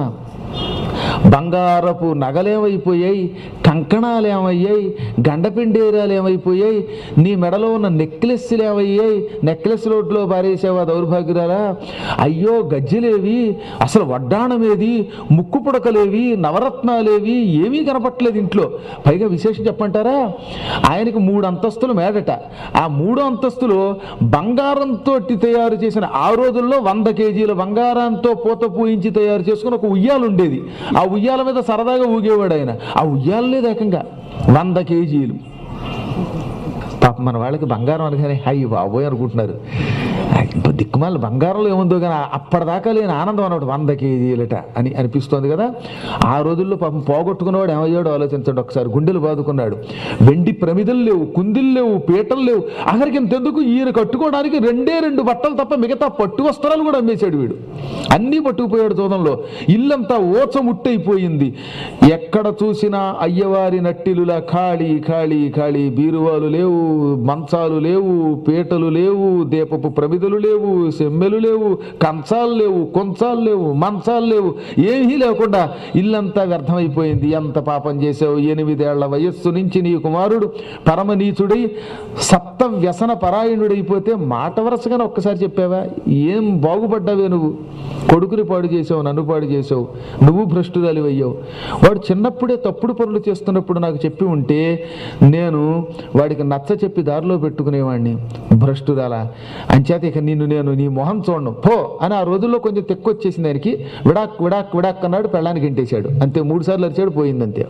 బంగారపు నగలేమైపోయాయి కంకణాలు ఏమయ్యాయి గండపిండేరాలు ఏమైపోయాయి నీ మెడలో ఉన్న నెక్లెస్లు ఏమయ్యాయి నెక్లెస్ రోడ్లో పారేసావా దౌర్భాగ్యురాలా అయ్యో గజ్జెలేవి అసలు వడ్డాణమేది ముక్కు పుడకలేవి నవరత్నాలేవి ఏమీ కనపట్లేదు ఇంట్లో పైగా విశేషం చెప్పంటారా ఆయనకి మూడు అంతస్తులు మేడట ఆ మూడో అంతస్తులో బంగారంతో తయారు చేసిన ఆ రోజుల్లో వంద కేజీల బంగారంతో పూత పూయించి తయారు చేసుకుని ఒక ఉయ్యాలు ఉండేది ఆ ఉయ్యాల మీద సరదాగా ఊగేవాడు ఆయన ఆ ఉయ్యాల లేదు ఏకంగా వంద కేజీలు పాప మన వాళ్ళకి బంగారం అనగానే అయ్యి బాబోయ్ అనుకుంటున్నారు దిక్కుమాల బంగారంలో ఏముందో కానీ అప్పటిదాకా లేని ఆనందం అన్నమాట వంద కేజీలట అని అనిపిస్తోంది కదా ఆ రోజుల్లో పాపం పోగొట్టుకున్నవాడు ఏమయ్యాడో ఆలోచించండి ఒకసారి గుండెలు బాదుకున్నాడు వెండి ప్రమిదలు లేవు కుందిలు లేవు పీటలు లేవు ఆఖరికి ఇంతెందుకు ఈయన కట్టుకోవడానికి రెండే రెండు బట్టలు తప్ప మిగతా పట్టు వస్త్రాలు కూడా అమ్మేశాడు వీడు అన్నీ పట్టుకుపోయాడు చూడంలో ఇల్లంతా ఓచ ముట్టయిపోయింది ఎక్కడ చూసినా అయ్యవారి నట్టిలులా ఖాళీ ఖాళీ ఖాళీ బీరువాలు లేవు మంచాలు లేవు పీటలు లేవు దీపపు ప్రమిదలు లేవు సెమ్మెలు లేవు కంచాలు లేవు కొంచాలు లేవు మంచాలు లేవు ఏమీ లేకుండా ఇల్లంతా వ్యర్థమైపోయింది ఎంత పాపం చేసావు ఎనిమిదేళ్ల వయస్సు నుంచి నీ కుమారుడు పరమ నీచుడై సప్త వ్యసన పరాయణుడైపోతే మాట వరసగానే ఒక్కసారి చెప్పావా ఏం బాగుపడ్డావే నువ్వు కొడుకుని పాడు చేసావు నన్ను పాడు చేసావు నువ్వు భ్రష్టురాలి అయ్యావు వాడు చిన్నప్పుడే తప్పుడు పనులు చేస్తున్నప్పుడు నాకు చెప్పి ఉంటే నేను వాడికి నచ్చ చెప్పి దారిలో పెట్టుకునేవాడిని భ్రష్టురాలా అంచేత ఇక నిన్ను నేను నీ మొహం చూడను పో అని ఆ రోజుల్లో కొంచెం తెక్కొచ్చేసింది ఆయనకి విడాక్ విడాక్ విడాక్ అన్నాడు పెళ్ళానికి గంటేశాడు అంతే మూడు సార్లు అరిచాడు పోయిందంతే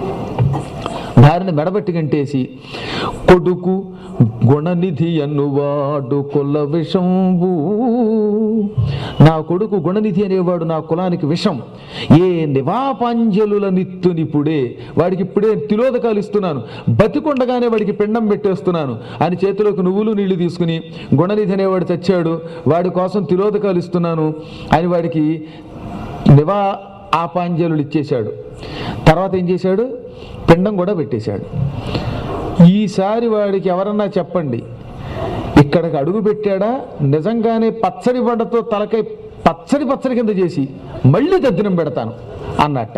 భార్యని మెడబట్టి గంటేసి కొడుకు గుణనిధి అన్నువాడు కొల్ల విషంబు నా కొడుకు గుణనిధి అనేవాడు నా కులానికి విషం ఏ నివాపాంజలుల నిత్తునిప్పుడే వాడికి ఇప్పుడే తిలోదకాలు ఇస్తున్నాను బతికొండగానే వాడికి పిండం పెట్టేస్తున్నాను అని చేతిలోకి నువ్వులు నీళ్లు తీసుకుని గుణనిధి అనేవాడు చచ్చాడు వాడి కోసం తిలోదకాలు ఇస్తున్నాను అని వాడికి నివా ఆపాంజలులు ఇచ్చేశాడు తర్వాత ఏం చేశాడు పిండం కూడా పెట్టేశాడు ఈసారి వాడికి ఎవరన్నా చెప్పండి ఇక్కడికి అడుగు పెట్టాడా నిజంగానే పచ్చడి బండతో తలకై పచ్చడి పచ్చడి కింద చేసి మళ్ళీ దద్దినం పెడతాను అన్నట్ట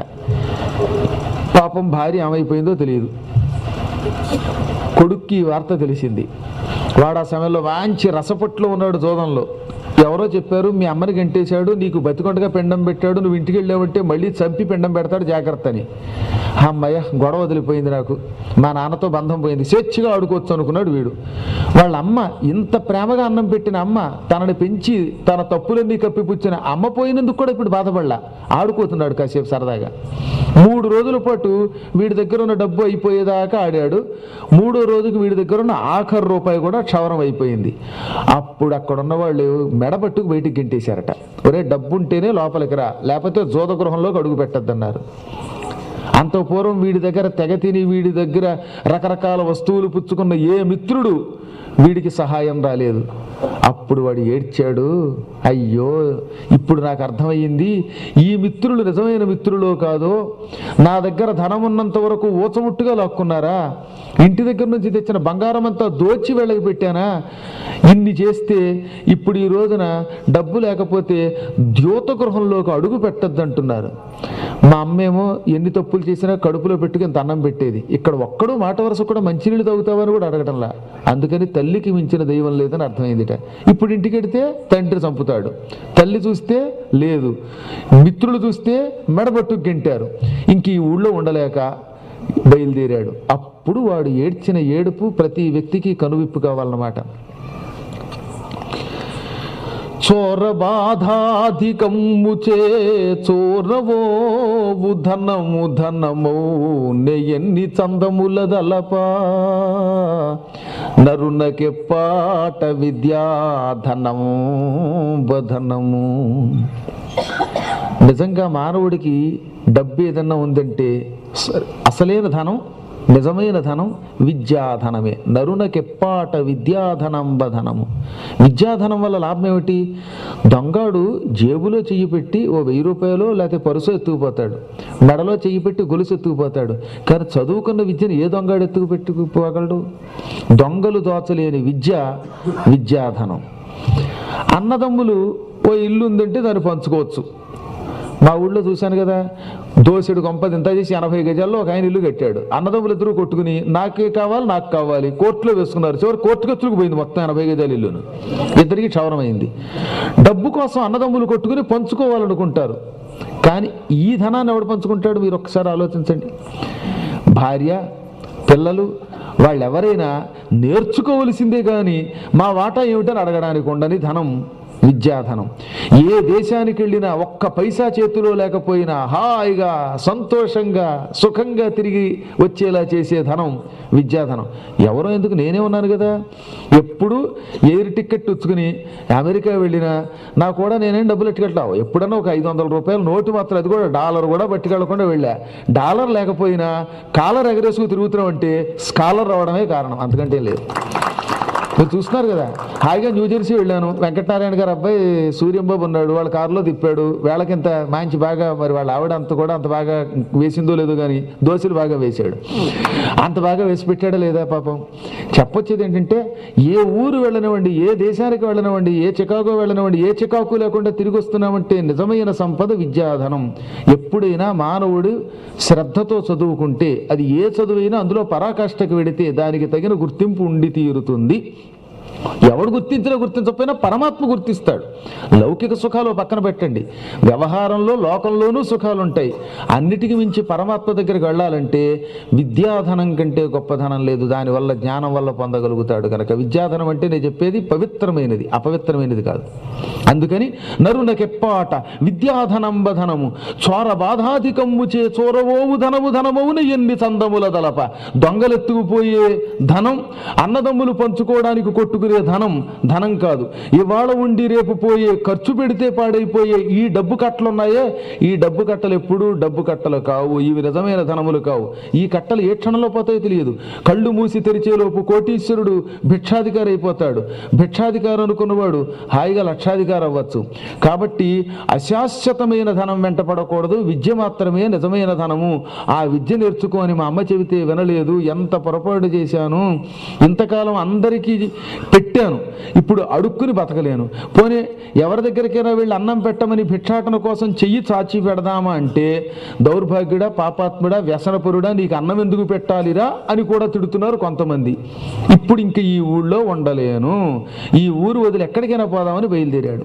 పాపం భార్య ఏమైపోయిందో తెలియదు కొడుక్కి ఈ వార్త తెలిసింది వాడు ఆ సమయంలో మంచి రసపట్లో ఉన్నాడు జోదంలో ఎవరో చెప్పారు మీ అమ్మని గంటేశాడు నీకు బతికొండగా పిండం పెట్టాడు నువ్వు ఇంటికి వెళ్ళావంటే మళ్ళీ చంపి పిండం పెడతాడు జాగ్రత్త అని అమ్మయ్య గొడవ వదిలిపోయింది నాకు మా నాన్నతో బంధం పోయింది స్వేచ్ఛగా ఆడుకోవచ్చు అనుకున్నాడు వీడు వాళ్ళ అమ్మ ఇంత ప్రేమగా అన్నం పెట్టిన అమ్మ తనని పెంచి తన తప్పులన్నీ కప్పిపుచ్చిన అమ్మ పోయినందుకు కూడా ఇప్పుడు బాధపడలా ఆడుకోతున్నాడు కాసేపు సరదాగా మూడు రోజుల పాటు వీడి దగ్గర ఉన్న డబ్బు అయిపోయేదాకా ఆడాడు మూడో రోజుకి వీడి దగ్గర ఉన్న ఆఖరు రూపాయి కూడా క్షవరం అయిపోయింది అప్పుడు అక్కడ ఉన్న వాళ్ళు మెడపట్టుకు బయటికి గెంటేశారట ఒరే డబ్బు ఉంటేనే లోపలికి రా లేకపోతే జోద గృహంలోకి అడుగు పెట్టద్దన్నారు అంత పూర్వం వీడి దగ్గర తెగ తిని వీడి దగ్గర రకరకాల వస్తువులు పుచ్చుకున్న ఏ మిత్రుడు వీడికి సహాయం రాలేదు అప్పుడు వాడు ఏడ్చాడు అయ్యో ఇప్పుడు నాకు అర్థమయ్యింది ఈ మిత్రులు నిజమైన మిత్రులో కాదో నా దగ్గర ధనం ఉన్నంత వరకు ఊచముట్టుగా లాక్కున్నారా ఇంటి దగ్గర నుంచి తెచ్చిన బంగారం అంతా దోచి వెళ్ళకి పెట్టానా ఇన్ని చేస్తే ఇప్పుడు ఈ రోజున డబ్బు లేకపోతే ద్యోత గృహంలోకి అడుగు పెట్టద్దంటున్నారు మా అమ్మేమో ఎన్ని తప్పులు చేసినా కడుపులో పెట్టుకుని అన్నం పెట్టేది ఇక్కడ ఒక్కడు మాట వరుస కూడా మంచినీళ్ళు తాగుతావని కూడా అడగటంలా అందుకని తల్లికి మించిన దైవం లేదని అర్థమైందిట ఇప్పుడు ఇంటికి వెడితే తండ్రి చంపుతాడు తల్లి చూస్తే లేదు మిత్రులు చూస్తే మెడబట్టుకు గెంటారు ఇంక ఈ ఊళ్ళో ఉండలేక బయలుదేరాడు అప్పుడు వాడు ఏడ్చిన ఏడుపు ప్రతి వ్యక్తికి కనువిప్పు కావాలన్నమాట చోర బాధాధికమ్ముచే చోరవో ధనము ధనమో నెయ్యన్ని చందములదలపా నరునకెప్పాట విద్యాధనము బధనము నిజంగా మానవుడికి డబ్బు ఏదన్నా ఉందంటే స- అసలైన ధనం నిజమైన ధనం విద్యాధనమే నరునకెప్పాట విద్యాధనంబధనము విద్యాధనం వల్ల లాభం ఏమిటి దొంగాడు జేబులో చెయ్యి పెట్టి ఓ వెయ్యి రూపాయలు లేకపోతే పరుసు ఎత్తుకుపోతాడు మెడలో చెయ్యి పెట్టి గొలుసు ఎత్తుకుపోతాడు కానీ చదువుకున్న విద్యను ఏ దొంగాడు ఎత్తుకు పెట్టుకుపోగలడు దొంగలు దోచలేని విద్య విద్యాధనం అన్నదమ్ములు ఓ ఇల్లు ఉందంటే దాన్ని పంచుకోవచ్చు మా ఊళ్ళో చూశాను కదా దోసెడు కొంపది ఇంత చేసి ఎనభై గజాల్లో ఒక ఆయన ఇల్లు కట్టాడు అన్నదమ్ములు ఇద్దరు కొట్టుకుని నాకే కావాలి నాకు కావాలి కోర్టులో వేసుకున్నారు చివరి కోర్టు ఖర్చులకు పోయింది మొత్తం ఎనభై గజాల ఇల్లును ఇద్దరికి క్షవరమైంది డబ్బు కోసం అన్నదమ్ములు కొట్టుకుని పంచుకోవాలనుకుంటారు కానీ ఈ ధనాన్ని ఎవడు పంచుకుంటాడు మీరు ఒక్కసారి ఆలోచించండి భార్య పిల్లలు వాళ్ళు ఎవరైనా నేర్చుకోవలసిందే కానీ మా వాటా ఏమిటని అడగడానికి ఉండని ధనం విద్యాధనం ఏ దేశానికి వెళ్ళినా ఒక్క పైసా చేతిలో లేకపోయినా హాయిగా సంతోషంగా సుఖంగా తిరిగి వచ్చేలా చేసే ధనం విద్యాధనం ఎవరో ఎందుకు నేనే ఉన్నాను కదా ఎప్పుడు ఎయిర్ టికెట్ ఉచ్చుకుని అమెరికా వెళ్ళినా నా కూడా నేనేం డబ్బులు ఎట్టుకెళ్ళావు ఎప్పుడన్నా ఒక ఐదు వందల రూపాయలు నోటు మాత్రం అది కూడా డాలర్ కూడా పట్టుకెళ్ళకుండా వెళ్ళా డాలర్ లేకపోయినా కాలర్ ఎగరేసుకు తిరుగుతున్నాం అంటే స్కాలర్ రావడమే కారణం అంతకంటే లేదు మీరు చూస్తున్నారు కదా హాయిగా న్యూ జెర్సీ వెళ్ళాను వెంకటనారాయణ గారు అబ్బాయి సూర్యంబాబు ఉన్నాడు వాళ్ళ కారులో తిప్పాడు వేళకింత మంచి బాగా మరి వాళ్ళ ఆవిడ అంత కూడా అంత బాగా వేసిందో లేదో కానీ దోశలు బాగా వేశాడు అంత బాగా వేసి పెట్టాడా లేదా పాపం చెప్పొచ్చేది ఏంటంటే ఏ ఊరు వెళ్ళనివ్వండి ఏ దేశానికి వెళ్ళనివ్వండి ఏ చికాగో వెళ్ళనివ్వండి ఏ చికాకు లేకుండా తిరిగి వస్తున్నామంటే నిజమైన సంపద విద్యాధనం ఎప్పుడైనా మానవుడు శ్రద్ధతో చదువుకుంటే అది ఏ చదువైనా అందులో పరాకాష్ఠకు వెడితే దానికి తగిన గుర్తింపు ఉండి తీరుతుంది ఎవడు గుర్తించినా గుర్తించకపోయినా పరమాత్మ గుర్తిస్తాడు లౌకిక సుఖాలు పక్కన పెట్టండి వ్యవహారంలో లోకంలోనూ సుఖాలు ఉంటాయి అన్నిటికీ మించి పరమాత్మ దగ్గరికి వెళ్ళాలంటే విద్యాధనం కంటే గొప్పధనం లేదు దానివల్ల జ్ఞానం వల్ల పొందగలుగుతాడు కనుక విద్యాధనం అంటే నేను చెప్పేది పవిత్రమైనది అపవిత్రమైనది కాదు అందుకని నరునకెప్పాట విద్యాధనంబధనము చోర బాధాధికమ్ము చే చోరవోవు ధనము ధనమవున ఎన్ని చందముల దలప దొంగలెత్తుకుపోయే ధనం అన్నదమ్ములు పంచుకోవడానికి కొట్టుకునే ధనం ధనం కాదు ఇవాళ ఉండి రేపు పోయే ఖర్చు పెడితే పాడైపోయే ఈ డబ్బు కట్టలు ఉన్నాయే ఈ డబ్బు కట్టలు ఎప్పుడూ డబ్బు కట్టలు కావు ఇవి నిజమైన ధనములు కావు ఈ కట్టలు ఏ క్షణంలో పోతాయో తెలియదు కళ్ళు మూసి తెరిచేలోపు కోటీశ్వరుడు భిక్షాధికారి అయిపోతాడు భిక్షాధికారి అనుకున్నవాడు హాయిగా లక్షాధికారి అవ్వచ్చు కాబట్టి అశాశ్వతమైన ధనం వెంట పడకూడదు విద్య మాత్రమే నిజమైన ధనము ఆ విద్య నేర్చుకో అని మా అమ్మ చెబితే వినలేదు ఎంత పొరపాటు చేశాను ఇంతకాలం అందరికీ పెట్టాను ఇప్పుడు అడుక్కుని బతకలేను పోనీ ఎవరి దగ్గరికైనా వెళ్ళి అన్నం పెట్టమని భిక్షాటన కోసం చెయ్యి చాచి పెడదామా అంటే దౌర్భాగ్యుడా పాపాత్ముడా వ్యసనపరుడా నీకు అన్నం ఎందుకు పెట్టాలిరా అని కూడా తిడుతున్నారు కొంతమంది ఇప్పుడు ఇంక ఈ ఊళ్ళో ఉండలేను ఈ ఊరు వదిలి ఎక్కడికైనా పోదామని బయలుదేరాడు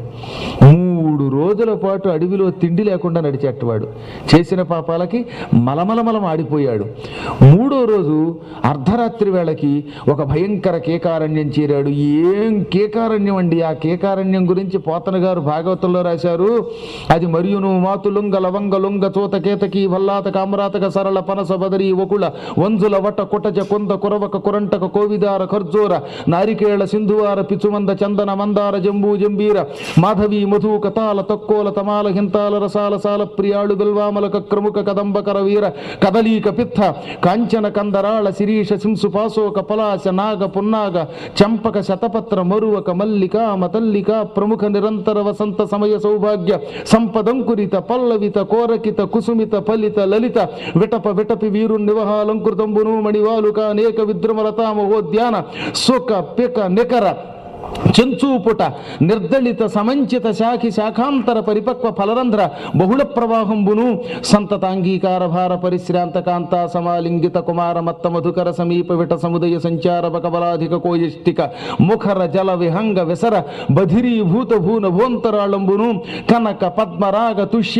మూడు రోజుల పాటు అడవిలో తిండి లేకుండా నడిచేటవాడు చేసిన పాపాలకి మలమలమలం ఆడిపోయాడు మూడో రోజు అర్ధరాత్రి వేళకి ఒక భయంకర కేకారణ్యం చేరాడు ఏం కేకారణ్యం అండి ఆ కేకారణ్యం గురించి పోతన గారు భాగవతంలో రాశారు అది మరియును మాతులుంగ లవంగ లుంగ చోత కేతకి వల్లాత కామరాతక సరళ పనస బదరి ఒకుళ వంజుల వట కుటజ కొంద కురవక కురంటక కోవిదార ఖర్జూర నారికేళ సింధువార పిచుమంద చందన మందార జంబూ జంబీర మాధవి మధు కతాల తక్కువల తమాల హింతాల రసాల సాల ప్రియాళు గల్వామలక క్రముక కదంబకర వీర కదలీక పిత్త కాంచన కందరాళ శిరీష శింసు పాసోక పలాశ నాగ పున్నాగ చంపక శతపత్ర మరువక మల్లిక మతల్లిక ప్రముఖ నిరంతర వసంత సమయ సౌభాగ్య సంపదంకురిత పల్లవిత కోరకిత కుసుమిత ఫలిత లలిత విటప విటపి వీరు నివహాలంకృతంబును మణివాలుక అనేక విద్రుమలతా మహోద్యాన సుఖ పిక నికర చెంచూపుట నిర్దళిత సమంచిత శాఖి శాఖాంతర పరిపక్వ ఫలరంధ్ర బహుళ ప్రవాహంబును సంతతాంగీకార భార పరిశ్రాంత కాంత సమాలింగిత కుమార మత్త మధుకర సమీప విట సముదయ సంచార బకబలాధిక కోయిష్టిక ముఖర జల విహంగ విసర బధిరీభూత భూన భూంతరాళంబును కనక పద్మరాగ తుష్య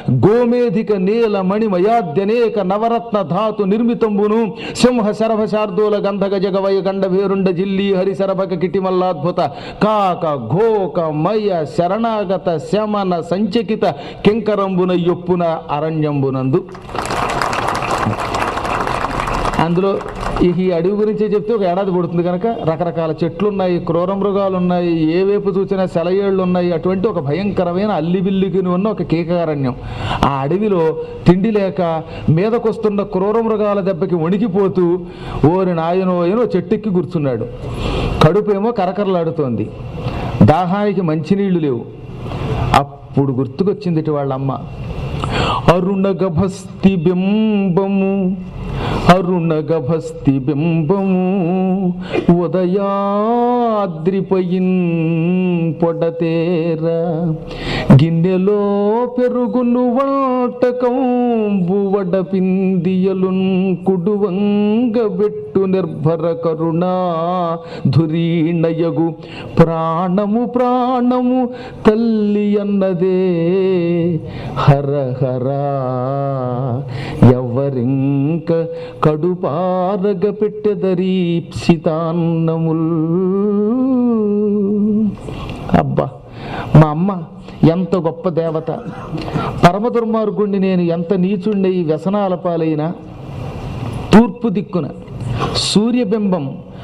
గోమేధిక నీల మణిమయాద్యనేక నవరత్న ధాతు నిర్మితంబును సింహ శరభ శార్దూల గంధగ జగవయ గండభేరుండ జిల్లి హరిశరభక కిటిమల్లాద్భుత కాక ఘోక మయ శరణాగత శమన సంచకిత కింకరంబున యొప్పున అరణ్యంబునందు అందులో ఈ ఈ అడవి గురించి చెప్తే ఒక ఏడాది పడుతుంది కనుక రకరకాల చెట్లు ఉన్నాయి క్రూర మృగాలు ఉన్నాయి ఏ వైపు చూసినా సెలయేళ్ళు ఉన్నాయి అటువంటి ఒక భయంకరమైన అల్లిబిల్లికిని ఉన్న ఒక కీకారణ్యం ఆ అడవిలో తిండి లేక మీదకొస్తున్న క్రూర మృగాల దెబ్బకి వణికిపోతూ ఓరి నాయనోయనో చెట్టెక్కి కూర్చున్నాడు కడుపేమో కరకరలాడుతోంది దాహానికి మంచినీళ్లు లేవు అప్పుడు గుర్తుకొచ్చింది ఇటు వాళ్ళ అమ్మ అరుణగభస్తి బింబము అరుణగభస్తి బింబము ఉదయాద్రిపయిన్ పొడతేర గిన్నెలో పెరుగును వాటకంబు వడపిందియలున్ కుడువంగబెట్టు నిర్భర కరుణా ధురీణయగు ప్రాణము ప్రాణము తల్లి అన్నదే హర హరా ఎవరింక కడుపారగ పెట్టెదరీప్సితాన్నముల్ అబ్బా మా అమ్మ ఎంత గొప్ప దేవత పరమ దుర్మార్గుణ్ణి నేను ఎంత నీచుండే ఈ వ్యసనాల పాలైనా తూర్పు దిక్కున సూర్యబింబం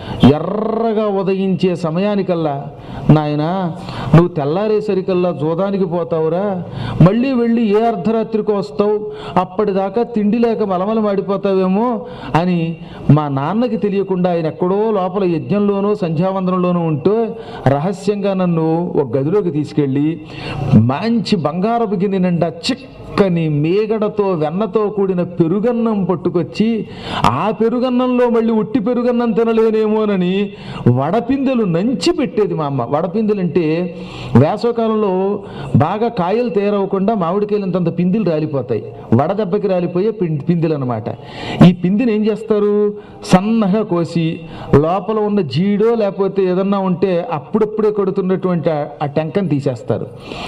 ఎర్రగా ఉదయించే సమయానికల్లా నాయనా నువ్వు తెల్లారేసరికల్లా జోదానికి పోతావురా మళ్ళీ వెళ్ళి ఏ అర్ధరాత్రికి వస్తావు అప్పటిదాకా తిండి లేక మలమల మాడిపోతావేమో అని మా నాన్నకి తెలియకుండా ఆయన ఎక్కడో లోపల యజ్ఞంలోనూ సంధ్యావందనంలోనూ ఉంటూ రహస్యంగా నన్ను ఒక గదిలోకి తీసుకెళ్ళి మంచి బంగారపు గిన్నె నిండా చిక్ చక్కని మేగడతో వెన్నతో కూడిన పెరుగన్నం పట్టుకొచ్చి ఆ పెరుగన్నంలో మళ్ళీ ఉట్టి పెరుగన్నం తినలేనేమోనని వడపిందెలు నంచి పెట్టేది మా అమ్మ వడపిందెలు అంటే వేసవకాలంలో బాగా కాయలు తేరవకుండా మామిడికాయలు ఇంతంత పిందిలు రాలిపోతాయి వడదెబ్బకి రాలిపోయే పిం- పిందెలు అనమాట ఈ పిందిని ఏం చేస్తారు సన్నగా కోసి లోపల ఉన్న జీడో లేకపోతే ఏదన్నా ఉంటే అప్పుడప్పుడే కొడుతున్నటువంటి ఆ- ఆ టెంకని తీసేస్తారు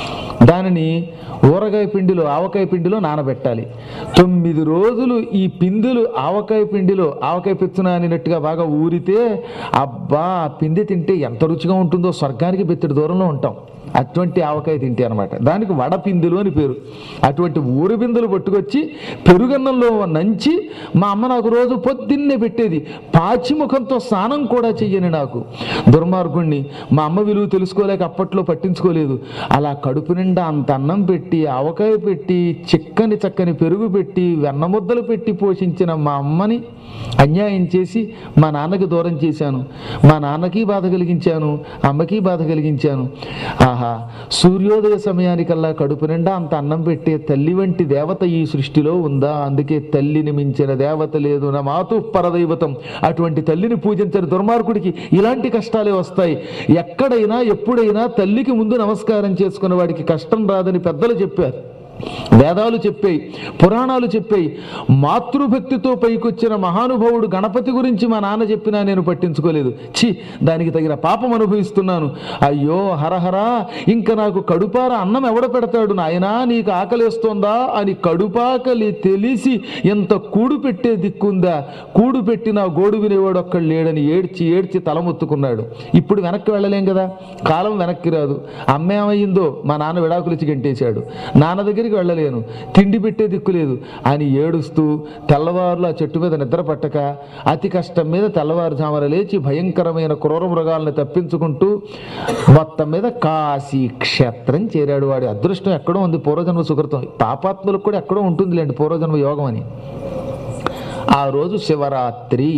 దానిని ఊరగాయ పిండిలో ఆవకాయ పిండిలో నానబెట్టాలి తొమ్మిది రోజులు ఈ పిందులు ఆవకాయ పిండిలో ఆవకాయ పెచ్చున అనినట్టుగా బాగా ఊరితే అబ్బా ఆ పిండి తింటే ఎంత రుచిగా ఉంటుందో స్వర్గానికి బెత్తడి దూరంలో ఉంటాం అటువంటి ఆవకాయ తింటే అనమాట దానికి వడపిందులు అని పేరు అటువంటి ఊరి బిందులు పట్టుకొచ్చి పెరుగన్నంలో నంచి మా అమ్మ నాకు రోజు పొద్దున్నే పెట్టేది పాచిముఖంతో స్నానం కూడా చెయ్యని నాకు దుర్మార్గుణ్ణి మా అమ్మ విలువ తెలుసుకోలేక అప్పట్లో పట్టించుకోలేదు అలా కడుపు నిండా అంత అన్నం పెట్టి ఆవకాయ పెట్టి చిక్కని చక్కని పెరుగు పెట్టి వెన్నముద్దలు పెట్టి పోషించిన మా అమ్మని అన్యాయం చేసి మా నాన్నకి దూరం చేశాను మా నాన్నకి బాధ కలిగించాను అమ్మకి బాధ కలిగించాను ఆహా సూర్యోదయ సమయానికల్లా కడుపు నిండా అంత అన్నం పెట్టే తల్లి వంటి దేవత ఈ సృష్టిలో ఉందా అందుకే తల్లిని మించిన దేవత లేదు నా మాతు పరదైవతం అటువంటి తల్లిని పూజించని దుర్మార్గుడికి ఇలాంటి కష్టాలే వస్తాయి ఎక్కడైనా ఎప్పుడైనా తల్లికి ముందు నమస్కారం చేసుకున్న వాడికి కష్టం రాదని పెద్దలు చెప్పారు వేదాలు చెప్పాయి పురాణాలు చెప్పాయి మాతృభక్తితో పైకొచ్చిన మహానుభావుడు గణపతి గురించి మా నాన్న చెప్పినా నేను పట్టించుకోలేదు ఛీ దానికి తగిన పాపం అనుభవిస్తున్నాను అయ్యో హరహర ఇంకా నాకు కడుపార అన్నం ఎవడ పెడతాడు నాయనా నీకు ఆకలిస్తోందా అని కడుపాకలి తెలిసి ఎంత కూడు పెట్టే దిక్కుందా కూడు పెట్టిన గోడు వినేవాడు ఒక్కడు లేడని ఏడ్చి ఏడ్చి తలమొత్తుకున్నాడు ఇప్పుడు వెనక్కి వెళ్ళలేం కదా కాలం వెనక్కి రాదు అమ్మ ఏమయ్యిందో మా నాన్న విడాకులు ఇచ్చి గంటేశాడు నాన్న దగ్గరికి వెళ్ళలేను తిండి పెట్టే దిక్కు లేదు అని ఏడుస్తూ తెల్లవారులు ఆ చెట్టు మీద నిద్ర పట్టక అతి కష్టం మీద తెల్లవారుజామున లేచి భయంకరమైన క్రూర మృగాలను తప్పించుకుంటూ మొత్తం మీద కాశీ క్షేత్రం చేరాడు వాడి అదృష్టం ఎక్కడో ఉంది పూర్వజన్మ సుకృతం పాపాత్ములకు కూడా ఎక్కడో ఉంటుందిలేండి పూర్వజన్మ యోగం అని ఆ రోజు శివరాత్రి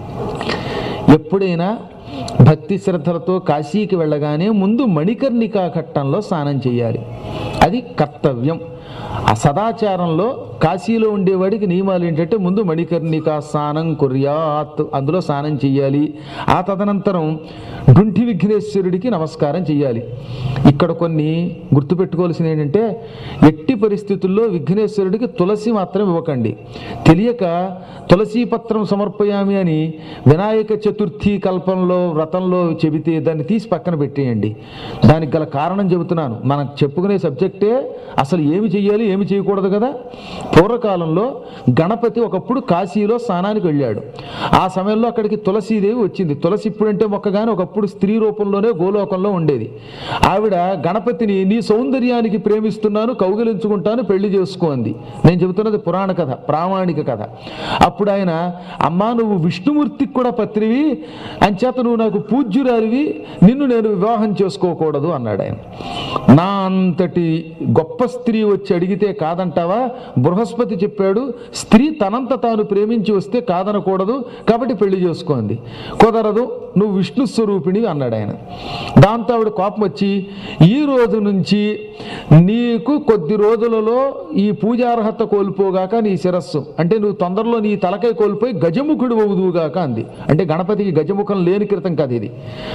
ఎప్పుడైనా భక్తి శ్రద్ధలతో కాశీకి వెళ్ళగానే ముందు మణికర్ణికా ఘట్టంలో స్నానం చేయాలి అది కర్తవ్యం ఆ సదాచారంలో కాశీలో ఉండేవాడికి నియమాలు ఏంటంటే ముందు మణికర్ణికా స్నానం కుర్యాత్ అందులో స్నానం చేయాలి ఆ తదనంతరం డుంఠి విఘ్నేశ్వరుడికి నమస్కారం చేయాలి ఇక్కడ కొన్ని గుర్తుపెట్టుకోవాల్సింది ఏంటంటే ఎట్టి పరిస్థితుల్లో విఘ్నేశ్వరుడికి తులసి మాత్రం ఇవ్వకండి తెలియక తులసి పత్రం సమర్పయామి అని వినాయక చతుర్థి కల్పంలో వ్రతంలో చెబితే దాన్ని తీసి పక్కన పెట్టేయండి దానికి గల కారణం చెబుతున్నాను మనం చెప్పుకునే సబ్జెక్టే అసలు ఏమి చెయ్యాలి ఏమి చేయకూడదు కదా పూర్వకాలంలో గణపతి ఒకప్పుడు కాశీలో స్నానానికి వెళ్ళాడు ఆ సమయంలో అక్కడికి తులసీదేవి వచ్చింది తులసి ఇప్పుడంటే మొక్కగానే ఒకప్పుడు స్త్రీ రూపంలోనే గోలోకంలో ఉండేది ఆవిడ గణపతిని నీ సౌందర్యానికి ప్రేమిస్తున్నాను కౌగిలించుకుంటాను పెళ్లి చేసుకోంది నేను చెబుతున్నది పురాణ కథ ప్రామాణిక కథ అప్పుడు ఆయన అమ్మా నువ్వు విష్ణుమూర్తికి కూడా పత్రివి అంచేత నువ్వు నాకు పూజ్యురాలివి నిన్ను నేను వివాహం చేసుకోకూడదు అన్నాడు ఆయన నా అంతటి గొప్ప స్త్రీ వచ్చి అడిగితే కాదంటావా బృహస్పతి చెప్పాడు స్త్రీ తనంత తాను ప్రేమించి వస్తే కాదనకూడదు కాబట్టి పెళ్లి చేసుకోండి కుదరదు నువ్వు విష్ణు స్వరూపిణి అన్నాడు ఆయన దాంతో ఆవిడ కోపం వచ్చి ఈ రోజు నుంచి నీకు కొద్ది రోజులలో ఈ పూజార్హత కోల్పోగాక నీ శిరస్సు అంటే నువ్వు తొందరలో నీ తలకై కోల్పోయి గజముఖుడు అవుదువుగాక అంది అంటే గణపతికి గజముఖం లేని క్రితం కాదు ఇది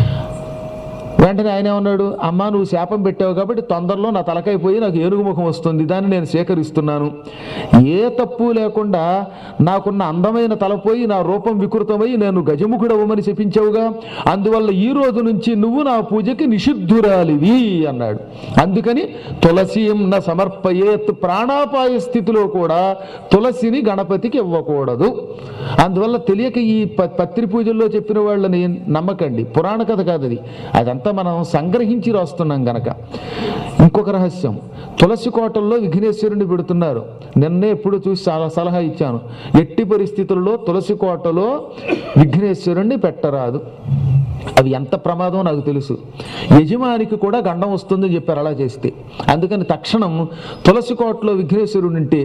వెంటనే ఆయన ఏమన్నాడు అమ్మా నువ్వు శాపం పెట్టావు కాబట్టి తొందరలో నా తలకైపోయి నాకు ఏనుగు ముఖం వస్తుంది దాన్ని నేను స్వీకరిస్తున్నాను ఏ తప్పు లేకుండా నాకున్న అందమైన తలపోయి నా రూపం వికృతమై నేను గజముఖుడవమని చెప్పించావుగా అందువల్ల ఈ రోజు నుంచి నువ్వు నా పూజకి నిషిద్ధురాలివి అన్నాడు అందుకని తులసీం న సమర్పయేత్ ప్రాణాపాయ స్థితిలో కూడా తులసిని గణపతికి ఇవ్వకూడదు అందువల్ల తెలియక ఈ ప- పత్రి పూజల్లో చెప్పిన వాళ్ళని నమ్మకండి పురాణ కథ కాదు అది అదంతా మన మనం సంగ్రహించి రాస్తున్నాం గనక ఇంకొక రహస్యం తులసి కోటల్లో విఘ్నేశ్వరుని పెడుతున్నారు నిన్నే ఎప్పుడు చూసి చాలా సలహా ఇచ్చాను ఎట్టి పరిస్థితుల్లో తులసి కోటలో విఘ్నేశ్వరుణ్ణి పెట్టరాదు అవి ఎంత ప్రమాదం నాకు తెలుసు యజమానికి కూడా గండం వస్తుందని చెప్పారు అలా చేస్తే అందుకని తక్షణం తులసి కోటలో విఘ్నేశ్వరుడు ఉంటే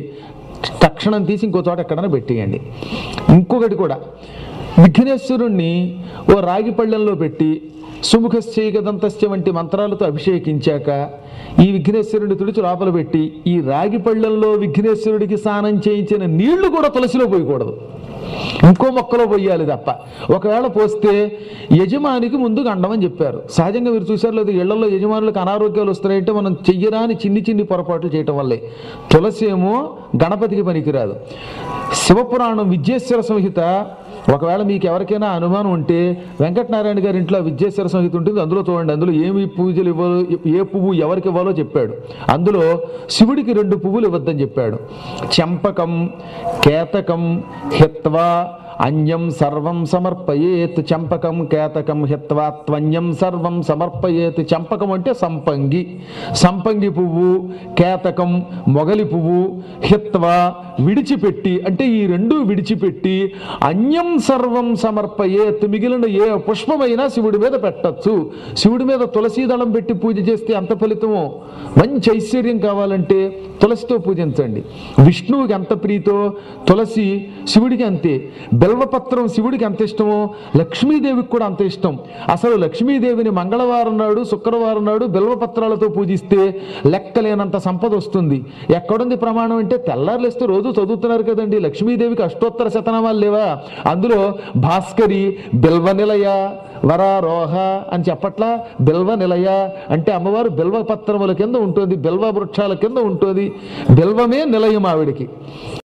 తక్షణం తీసి ఇంకో చోట ఎక్కడైనా పెట్టేయండి ఇంకొకటి కూడా విఘ్నేశ్వరుణ్ణి ఓ రాగి పళ్ళెంలో పెట్టి సుముఖశ్చైకదంతస్య వంటి మంత్రాలతో అభిషేకించాక ఈ విఘ్నేశ్వరుడిని తుడిచి లోపల పెట్టి ఈ రాగి పళ్ళెంలో విఘ్నేశ్వరుడికి స్నానం చేయించిన నీళ్లు కూడా తులసిలో పోయకూడదు ఇంకో మొక్కలో పోయాలి తప్ప ఒకవేళ పోస్తే యజమానికి ముందు గండమని చెప్పారు సహజంగా మీరు చూసారు లేదు ఇళ్లలో యజమానులకు అనారోగ్యాలు వస్తున్నాయంటే మనం చెయ్యరాని చిన్ని చిన్ని పొరపాట్లు చేయటం వల్లే తులసి ఏమో గణపతికి పనికిరాదు శివపురాణం విద్యేశ్వర సంహిత ఒకవేళ మీకు ఎవరికైనా అనుమానం ఉంటే వెంకటనారాయణ గారి ఇంట్లో విద్యేశ్వర సంహిత ఉంటుంది అందులో చూడండి అందులో ఏమి పూజలు ఇవ్వాలో ఏ పువ్వు ఎవరికి ఇవ్వాలో చెప్పాడు అందులో శివుడికి రెండు పువ్వులు ఇవ్వద్దని చెప్పాడు చెంపకం కేతకం హిత్వా అన్యం సర్వం సమర్పయేత్ చంపకం కేతకం హిత్వా త్వన్యం సర్వం సమర్పయేత్ చంపకం అంటే సంపంగి సంపంగి పువ్వు కేతకం మొగలి పువ్వు హిత్వా విడిచిపెట్టి అంటే ఈ రెండు విడిచిపెట్టి అన్యం సర్వం సమర్పయేత్ మిగిలిన ఏ పుష్పమైనా శివుడి మీద పెట్టచ్చు శివుడి మీద తులసీ దళం పెట్టి పూజ చేస్తే అంత ఫలితమో మంచి ఐశ్వర్యం కావాలంటే తులసితో పూజించండి విష్ణువుకి ఎంత ప్రీతో తులసి శివుడికి అంతే బెల్వపత్రం శివుడికి ఎంత ఇష్టమో లక్ష్మీదేవికి కూడా అంత ఇష్టం అసలు లక్ష్మీదేవిని మంగళవారం నాడు శుక్రవారం నాడు బెల్వపత్రాలతో పూజిస్తే లెక్కలేనంత సంపద వస్తుంది ఎక్కడుంది ప్రమాణం అంటే తెల్లారులేస్తే రోజు చదువుతున్నారు కదండి లక్ష్మీదేవికి అష్టోత్తర శతనామాలు లేవా అందులో భాస్కరి బిల్వ నిలయ వరారోహ అని చెప్పట్లా బిల్వ నిలయ అంటే అమ్మవారు బిల్వ పత్రముల కింద ఉంటుంది బిల్వ వృక్షాల కింద ఉంటుంది బిల్వమే నిలయం ఆవిడికి